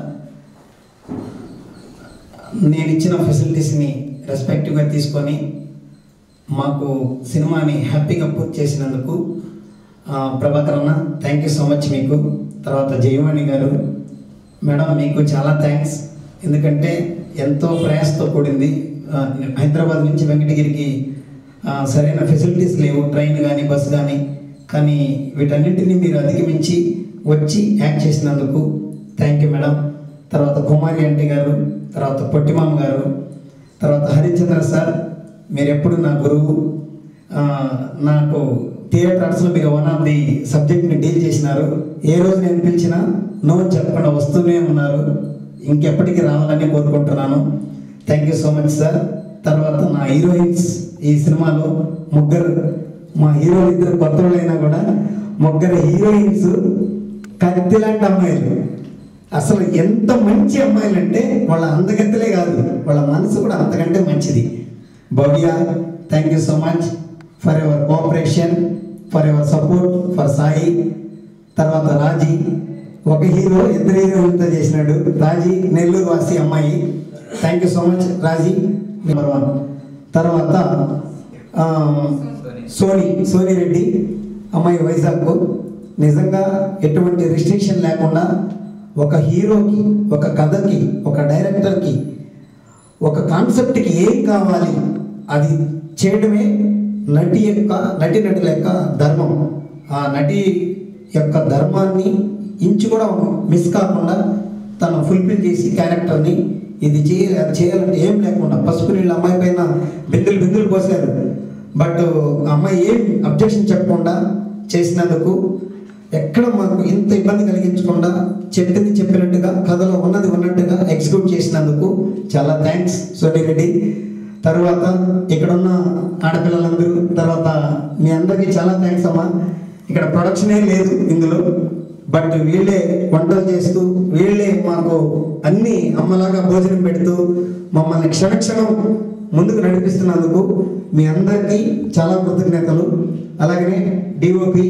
నేను ఇచ్చిన ఫెసిలిటీస్ని రెస్పెక్టివ్గా తీసుకొని మాకు సినిమాని హ్యాపీగా పూర్తి చేసినందుకు ఆ, ప్రభాకర్ అన్న థ్యాంక్ యూ సో మచ్ మీకు తర్వాత జయవాణి గారు మేడం మీకు చాలా థ్యాంక్స్ ఎందుకంటే ఎంతో ప్రయాసతో కూడింది ఆ, హైదరాబాద్ నుంచి వెంకటగిరికి ఆ, సరైన ఫెసిలిటీస్ లేవు ట్రైన్ కానీ బస్ కానీ కానీ వీటన్నింటినీ మీరు అధిగమించి వచ్చి యాక్ట్ చేసినందుకు థ్యాంక్ యూ మేడం తర్వాత కుమారి ఆంటీ గారు తర్వాత పొట్టిమామ గారు తర్వాత హరిచంద్ర సార్ మీరు ఎప్పుడు నా గురువు ఆ, నాకు థియేటర్ ఆర్ట్స్లో మీరు వన్ ఆఫ్ ది సబ్జెక్ట్ని డీల్ చేసినారు ఏ రోజు నేను పిలిచినా నో చెప్పకుండా వస్తూనే ఉన్నారు ఇంకెప్పటికీ రావాలని కోరుకుంటున్నాను thank you so much sir తర్వాత నా హీరోయిన్స్ ఈ సినిమాలో ముగ్గురు మా హీరో ఇద్దరు కొత్త వాళ్ళైనా కూడా ముగ్గురు హీరోయిన్స్ కత్తి లాంటి అమ్మాయిలు అసలు ఎంత మంచి అమ్మాయిలు అంటే వాళ్ళ అందగత్తెలే కాదు వాళ్ళ మనసు కూడా అంతకంటే మంచిది Bhavya thank you so much for your cooperation for your support for Sai తర్వాత రాజీ ఒక హీరో ఇద్దరు హీరోలతో చేసినాడు రాజీ నెల్లూరు వాసి అమ్మాయి thank you so much Raji number one తర్వాత ఆ, సోనీ సోనీ రెడ్డి అమ్మాయి వైజాగ్ నిజంగా ఎటువంటి రిస్ట్రిక్షన్ లేకుండా ఒక హీరోకి ఒక కథకి ఒక డైరెక్టర్కి ఒక కాన్సెప్ట్కి ఏం కావాలి అది చేయడమే నటి యొక్క నటి నటుల యొక్క ధర్మం ఆ నటి యొక్క ధర్మాన్ని ఇంచు కూడా మిస్ కాకుండా తను ఫుల్ఫిల్ చేసి క్యారెక్టర్ని ఇది చేయాలి అది చేయాలంటే ఏం లేకుండా పసుపు నీళ్ళు అమ్మాయి పైన బిందులు బిందులు పోసారు బట్ అమ్మాయి ఏం అబ్జెక్షన్ చెప్పకుండా చేసినందుకు ఎక్కడ మాకు ఇంత ఇబ్బంది కలిగించకుండా చెప్పింది చెప్పినట్టుగా కథలో ఉన్నది ఉన్నట్టుగా ఎగ్జిక్యూట్ చేసినందుకు చాలా థ్యాంక్స్ సోని రెడ్డి తర్వాత ఇక్కడున్న ఆడపిల్లలందరూ తర్వాత మీ అందరికీ చాలా థ్యాంక్స్ అమ్మా ఇక్కడ ప్రొడక్షనే లేదు ఇందులో బట్ వీళ్ళే వంటలు చేస్తూ వీళ్ళే మాకు అన్ని అమ్మలాగా భోజనం పెడుతూ మమ్మల్ని క్షణక్షణం ముందుకు నడిపిస్తున్నందుకు మీ అందరికీ చాలా కృతజ్ఞతలు అలాగనే డిఓపి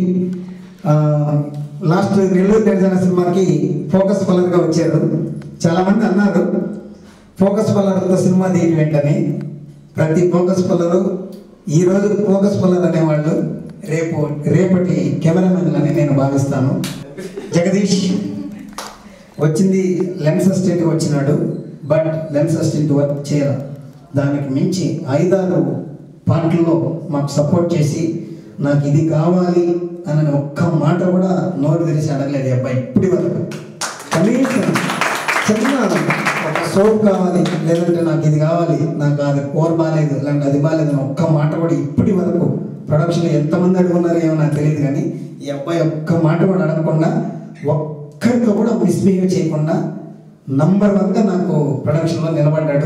లాస్ట్ నెల్లూరు నిర్జన సినిమాకి ఫోకస్ కలర్గా వచ్చారు చాలామంది అన్నారు ఫోకస్ పల్లర్తో సినిమా తీయడం వెంటనే ప్రతి ఫోకస్ పల్లరు ఈరోజు ఫోకస్ పల్లర్ అనేవాళ్ళు రేపు రేపటి కెమెరామెన్ అని నేను భావిస్తాను జగదీష్ వచ్చింది లెన్స్ అసిస్టెంట్ వచ్చినాడు బట్ లెన్స్ అసిస్టెంట్ వర్క్ చేయాలి దానికి మించి ఐదారు పాటల్లో మాకు సపోర్ట్ చేసి నాకు ఇది కావాలి అని ఒక్క మాట కూడా నోరు తెరిచి అడగలేదు ఈ అబ్బాయి ఇప్పటి వరకు కనీసం చిన్న ఒక సోప్ కావాలి లేదంటే నాకు ఇది కావాలి నాకు అది కూర బాగాలేదు లేదంటే అది బాగాలేదు అని ఒక్క మాట కూడా ఇప్పటి వరకు ప్రొడక్షన్ ఎంతమంది అడుగున్నారో ఏమో నాకు తెలియదు కానీ ఈ అబ్బాయి ఒక్క మాట కూడా అడగకుండా ఒక్కరితో కూడా మిస్బిహేవ్ చేయకుండా నంబర్ వన్గా నాకు ప్రొడక్షన్లో నిలబడ్డాడు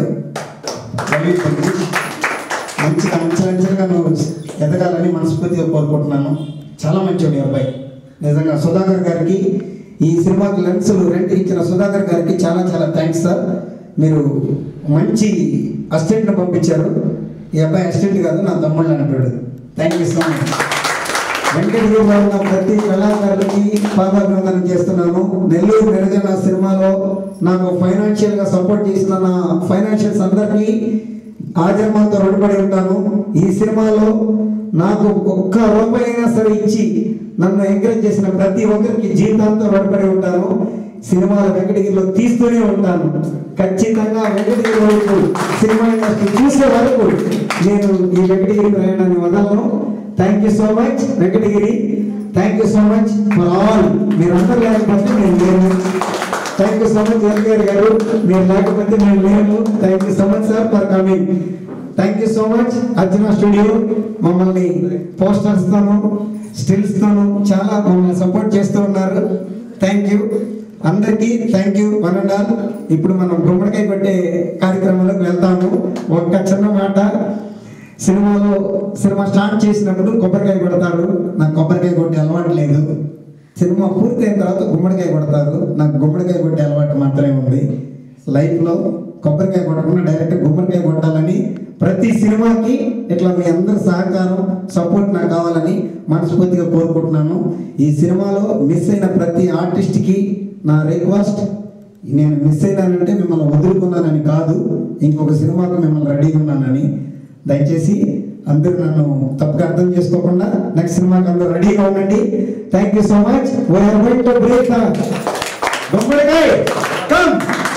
రవి జగదీష్. మంచిగా అంచెలంచెలుగా నువ్వు ఎదగాలని మనస్ఫూర్తిగా కోరుకుంటున్నాను చాలా మంచోడు ఈ అబ్బాయి నిజంగా సుధాకర్ గారికి ఈ సినిమాకి లెన్సులు రెంట్ ఇచ్చిన సుధాకర్ గారికి చాలా చాలా థ్యాంక్స్ సార్ మీరు మంచి అసిస్టెంట్ని పంపించారు ఈ అబ్బాయి అసిస్టెంట్ కాదు నా తమ్ముళ్ళు అంటాడు thank you so much Venkatagiri ఉన్న ప్రతి కళాకారులకి పాదాభివందనం చేస్తున్నాను నెల్లూరు నిరజన సినిమాలో నాకు ఫైనాన్షియల్ గా సపోర్ట్ చేసిన నా ఫైనాన్షియల్స్ అందరికీ ఆజన్మాతో రుణపడి ఉంటాను ఈ సినిమాలో నాకు ఒక్క రూపాయి అయినా సరే ఇచ్చి నన్ను ఎంకరేజ్ చేసిన ప్రతి ఒక్కరికి జీవితాంతో రుణపడి ఉంటాను సినిమాల వెంకటగిరిలో తీస్తూనే ఉంటాను ఖచ్చితంగా వెంకటగిరి వరకు సినిమా ఇండస్ట్రీ చూసే వరకు నేను ఈ వెంకటగిరి ప్రయాణాన్ని వదలను thank you so much Venkatagiri thank you so much for all మీరు అందరు లేకపోతే నేను లేను thank you so much LKR గారు మీరు లేకపోతే నేను లేను thank you so much sir for coming thank you so much Arjuna studio మమ్మల్ని పోస్టర్స్ తోను స్టిల్స్ తోను చాలా మమ్మల్ని సపోర్ట్ చేస్తూ ఉన్నారు థ్యాంక్ యూ అందరికీ thank you one and all ఇప్పుడు మనం గుమ్మడికాయ కొట్టే కార్యక్రమంలోకి వెళ్తాము ఒక్క చిన్న మాట సినిమాలో సినిమా స్టార్ట్ చేసినప్పుడు కొబ్బరికాయ కొడతారు నాకు కొబ్బరికాయ కొట్టే అలవాటు లేదు సినిమా పూర్తయిన తర్వాత గుమ్మడికాయ కొడతారు నాకు గుమ్మడికాయ కొట్టే అలవాటు మాత్రమే ఉంది లైఫ్లో కొబ్బరికాయ కొట్టకుండా డైరెక్ట్ గుమ్మడికాయ కొట్టాలని ప్రతి సినిమాకి ఇట్లా మీ అందరి సహకారం సపోర్ట్ నాకు కావాలని మనస్ఫూర్తిగా కోరుకుంటున్నాను ఈ సినిమాలో మిస్ అయిన ప్రతి ఆర్టిస్ట్కి నా రిక్వెస్ట్ నేను మిస్ అయినానంటే మిమ్మల్ని వదులుకున్నానని కాదు ఇంకొక సినిమాకు మిమ్మల్ని రెడీగా ఉన్నానని దయచేసి అందరూ నన్ను తప్పుగా అర్థం చేసుకోకుండా నెక్స్ట్ సినిమాకి అందరూ రెడీగా ఉండండి thank you so much we're going to break గుమ్మడికాయ కమ్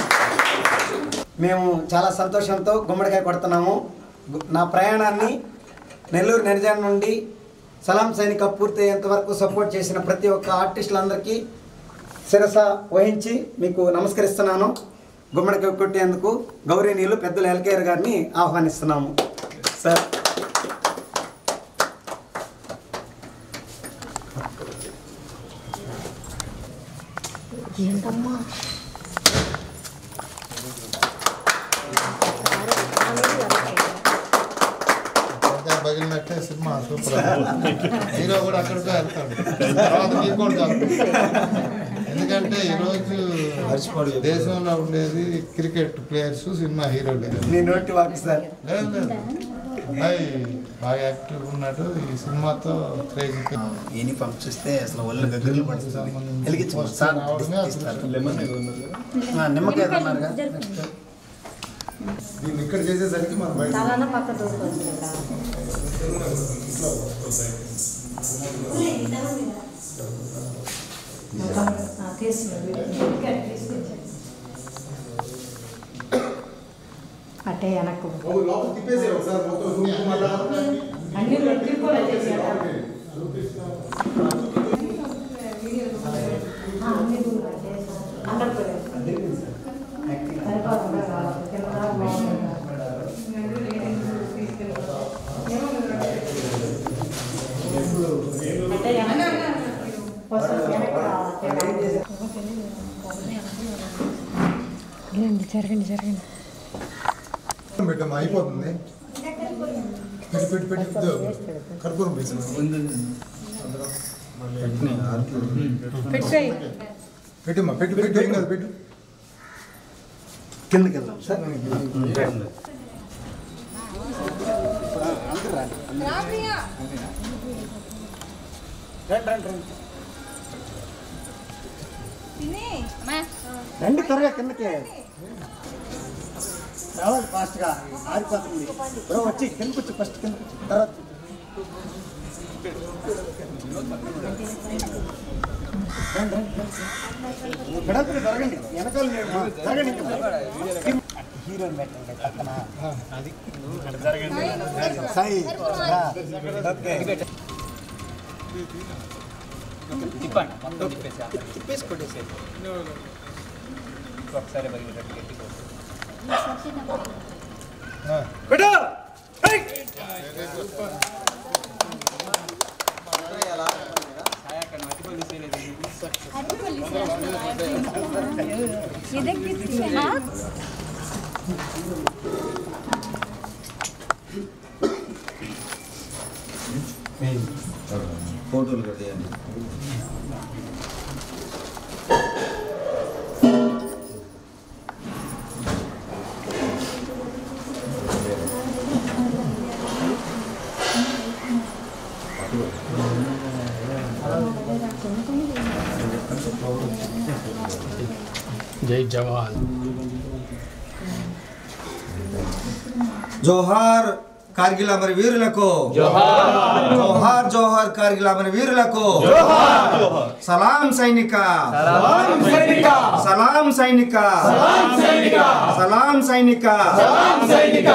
మేము చాలా సంతోషంతో గుమ్మడికాయ కొడుతున్నాము గు- నా ప్రయాణాన్ని నెల్లూరు నిర్జాన్ నుండి సలాం సైనిక పూర్తయ్యేంత వరకు సపోర్ట్ చేసిన ప్రతి ఒక్క ఆర్టిస్టులందరికీ శిరస వహించి మీకు నమస్కరిస్తున్నాను గుమ్మడికాయ కొట్టేందుకు గౌరీనీయులు పెద్దలు ఎల్కేఆర్ గారిని ఆహ్వానిస్తున్నాము సార్ ఏంటమ్మా పగిలినట్టే సినిమా సూపర్ హీరో కూడా అక్కడికే వెళ్తాడు తర్వాత నీకు కూడా జరుగుతుంది. ఎందుకంటే ఈరోజు దేశంలో ఉండేది క్రికెట్ ప్లేయర్స్ సినిమా హీరోలు నీ నోటి వాకి సార్ లేదు లేదు అబ్బాయి బాగా యాక్టివ్ ఉన్నాడు ఈ సినిమాతో క్రేజ్ యూనిఫామ్ చూస్తే అసలు ఒళ్ళు గగ్గులు పడుతుంది వెలిగించు సార్ ఇస్తారు. ఆ, నిమ్మకాయ అన్నారుగా దీన్ని ఇక్కడ చేసేసరికి మనం బయట చాలా పక్క దూరం అటే వెనక్కు లోపల తిప్పేసి ఒకసారి మొత్తం కుంకుమ అలా అన్ని తిప్పుకోలే చేసేట జరగండి జరగండి పెట్టాము అయిపోతుంది పెట్టి పెట్టి పెట్టి ఇదో కర్పూరం వేసాము పెట్టేయ్. పెట్టమ్మా పెట్టు పెట్టు ఏం కాదు పెట్టు కిందకి వెళ్దాం సార్ రండి త్వరగా కిందకి రావాలి ఫాస్ట్గా ఆరిపోతుంది బ్రో వచ్చి కిందకి వచ్చి ఫస్ట్ కింద తర్వాత రండి, రండి, రండి. గడపకి జరగండి వెనకాల మీరు జరగండి ఇంకా. హీరోని పెట్టండి పక్కన అది జరగండి సాయి రా. ఓకే తిప్పండి మొత్తం తిప్పేసి తిప్పేసి కొట్టేసేయండి ఒకసారి బయలుదేరి గట్టిగా పెట్టు ఫోటోలు కదా జై జవాన్ జోహార్ కార్గిల్ అమర వీరులకు జోహార్. జోహార్ జోహార్ కార్గిల్ అమర వీరులకు జోహార్. జోహార్. సలాం సైనిక సలాం సైనిక. సలాం సైనిక సలాం సైనిక. సలాం సైనిక సలాం సైనిక.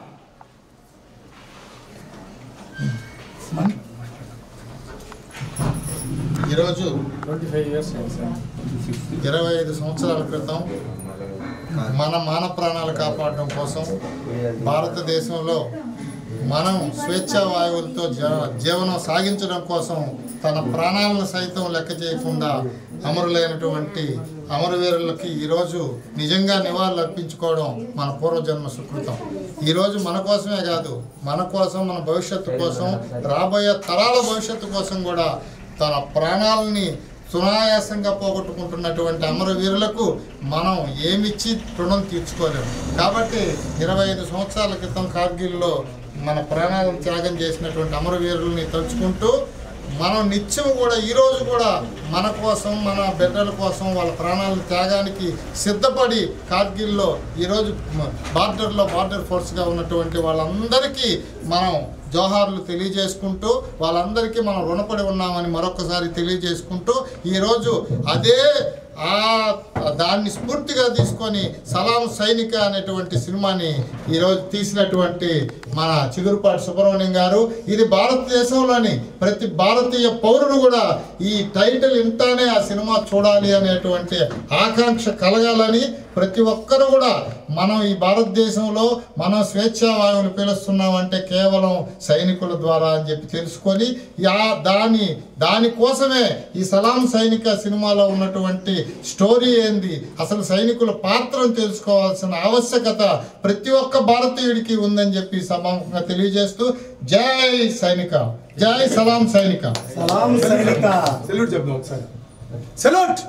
ఈరోజు ట్వంటీ ఫైవ్ ఇయర్స్ అయింది సార్ ఇరవై ఐదు సంవత్సరాల క్రితం మన మాన ప్రాణాలు కాపాడడం కోసం భారతదేశంలో మనం స్వేచ్ఛా వాయువులతో జ- జీవనం సాగించడం కోసం తన ప్రాణాలను సైతం లెక్క చేయకుండా అమరులైనటువంటి అమరవీరులకి ఈరోజు నిజంగా నివాళులు అర్పించుకోవడం మన పూర్వజన్మ సుకృతం ఈరోజు మన కోసమే కాదు మన కోసం మన భవిష్యత్తు కోసం రాబోయే తరాల భవిష్యత్తు కోసం కూడా తన ప్రాణాలని సునాయాసంగా పోగొట్టుకుంటున్నటువంటి అమరవీరులకు మనం ఏమిచ్చి రుణం తీర్చుకోలేము కాబట్టి ఇరవై ఐదు సంవత్సరాల క్రితం కార్గిల్లో మన ప్రాణాలను త్యాగం చేసినటువంటి అమరవీరుల్ని తలుచుకుంటూ మనం నిత్యం కూడా ఈరోజు కూడా మన కోసం మన బిడ్డల కోసం వాళ్ళ ప్రాణాల త్యాగానికి సిద్ధపడి కార్గిల్లో ఈరోజు మ- బార్డర్లో బార్డర్ ఫోర్స్గా ఉన్నటువంటి వాళ్ళందరికీ మనం జోహార్లు తెలియజేసుకుంటూ వాళ్ళందరికీ మనం రుణపడి ఉన్నామని మరొకసారి తెలియజేసుకుంటూ ఈరోజు అదే ఆ దాన్ని స్ఫూర్తిగా తీసుకొని సలాం సైనిక అనేటువంటి సినిమాని ఈరోజు తీసినటువంటి మన చిగురుపాటి సుబ్రహ్మణ్యం గారు ఇది భారతదేశంలోని ప్రతి భారతీయ పౌరుడు కూడా ఈ టైటిల్ ఇంటానే ఆ సినిమా చూడాలి అనేటువంటి ఆకాంక్ష కలగాలని ప్రతి ఒక్కరు కూడా మనం ఈ భారతదేశంలో మనం స్వేచ్ఛా వాయువులు పీలుస్తున్నామంటే కేవలం సైనికుల ద్వారా అని చెప్పి తెలుసుకొని యా దాని దానికోసమే ఈ సలాం సైనిక సినిమాలో ఉన్నటువంటి స్టోరీ ఏంది అసలు సైనికుల పాత్రను తెలుసుకోవాల్సిన ఆవశ్యకత ప్రతి ఒక్క భారతీయుడికి ఉందని చెప్పి సభాముఖంగా తెలియజేస్తూ జై సైనిక జై సలాం సైనిక సలాం సైనిక సెల్యూట్ చెప్దాం ఒకసారి సెల్యూట్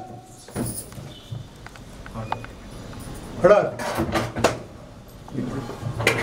హడార్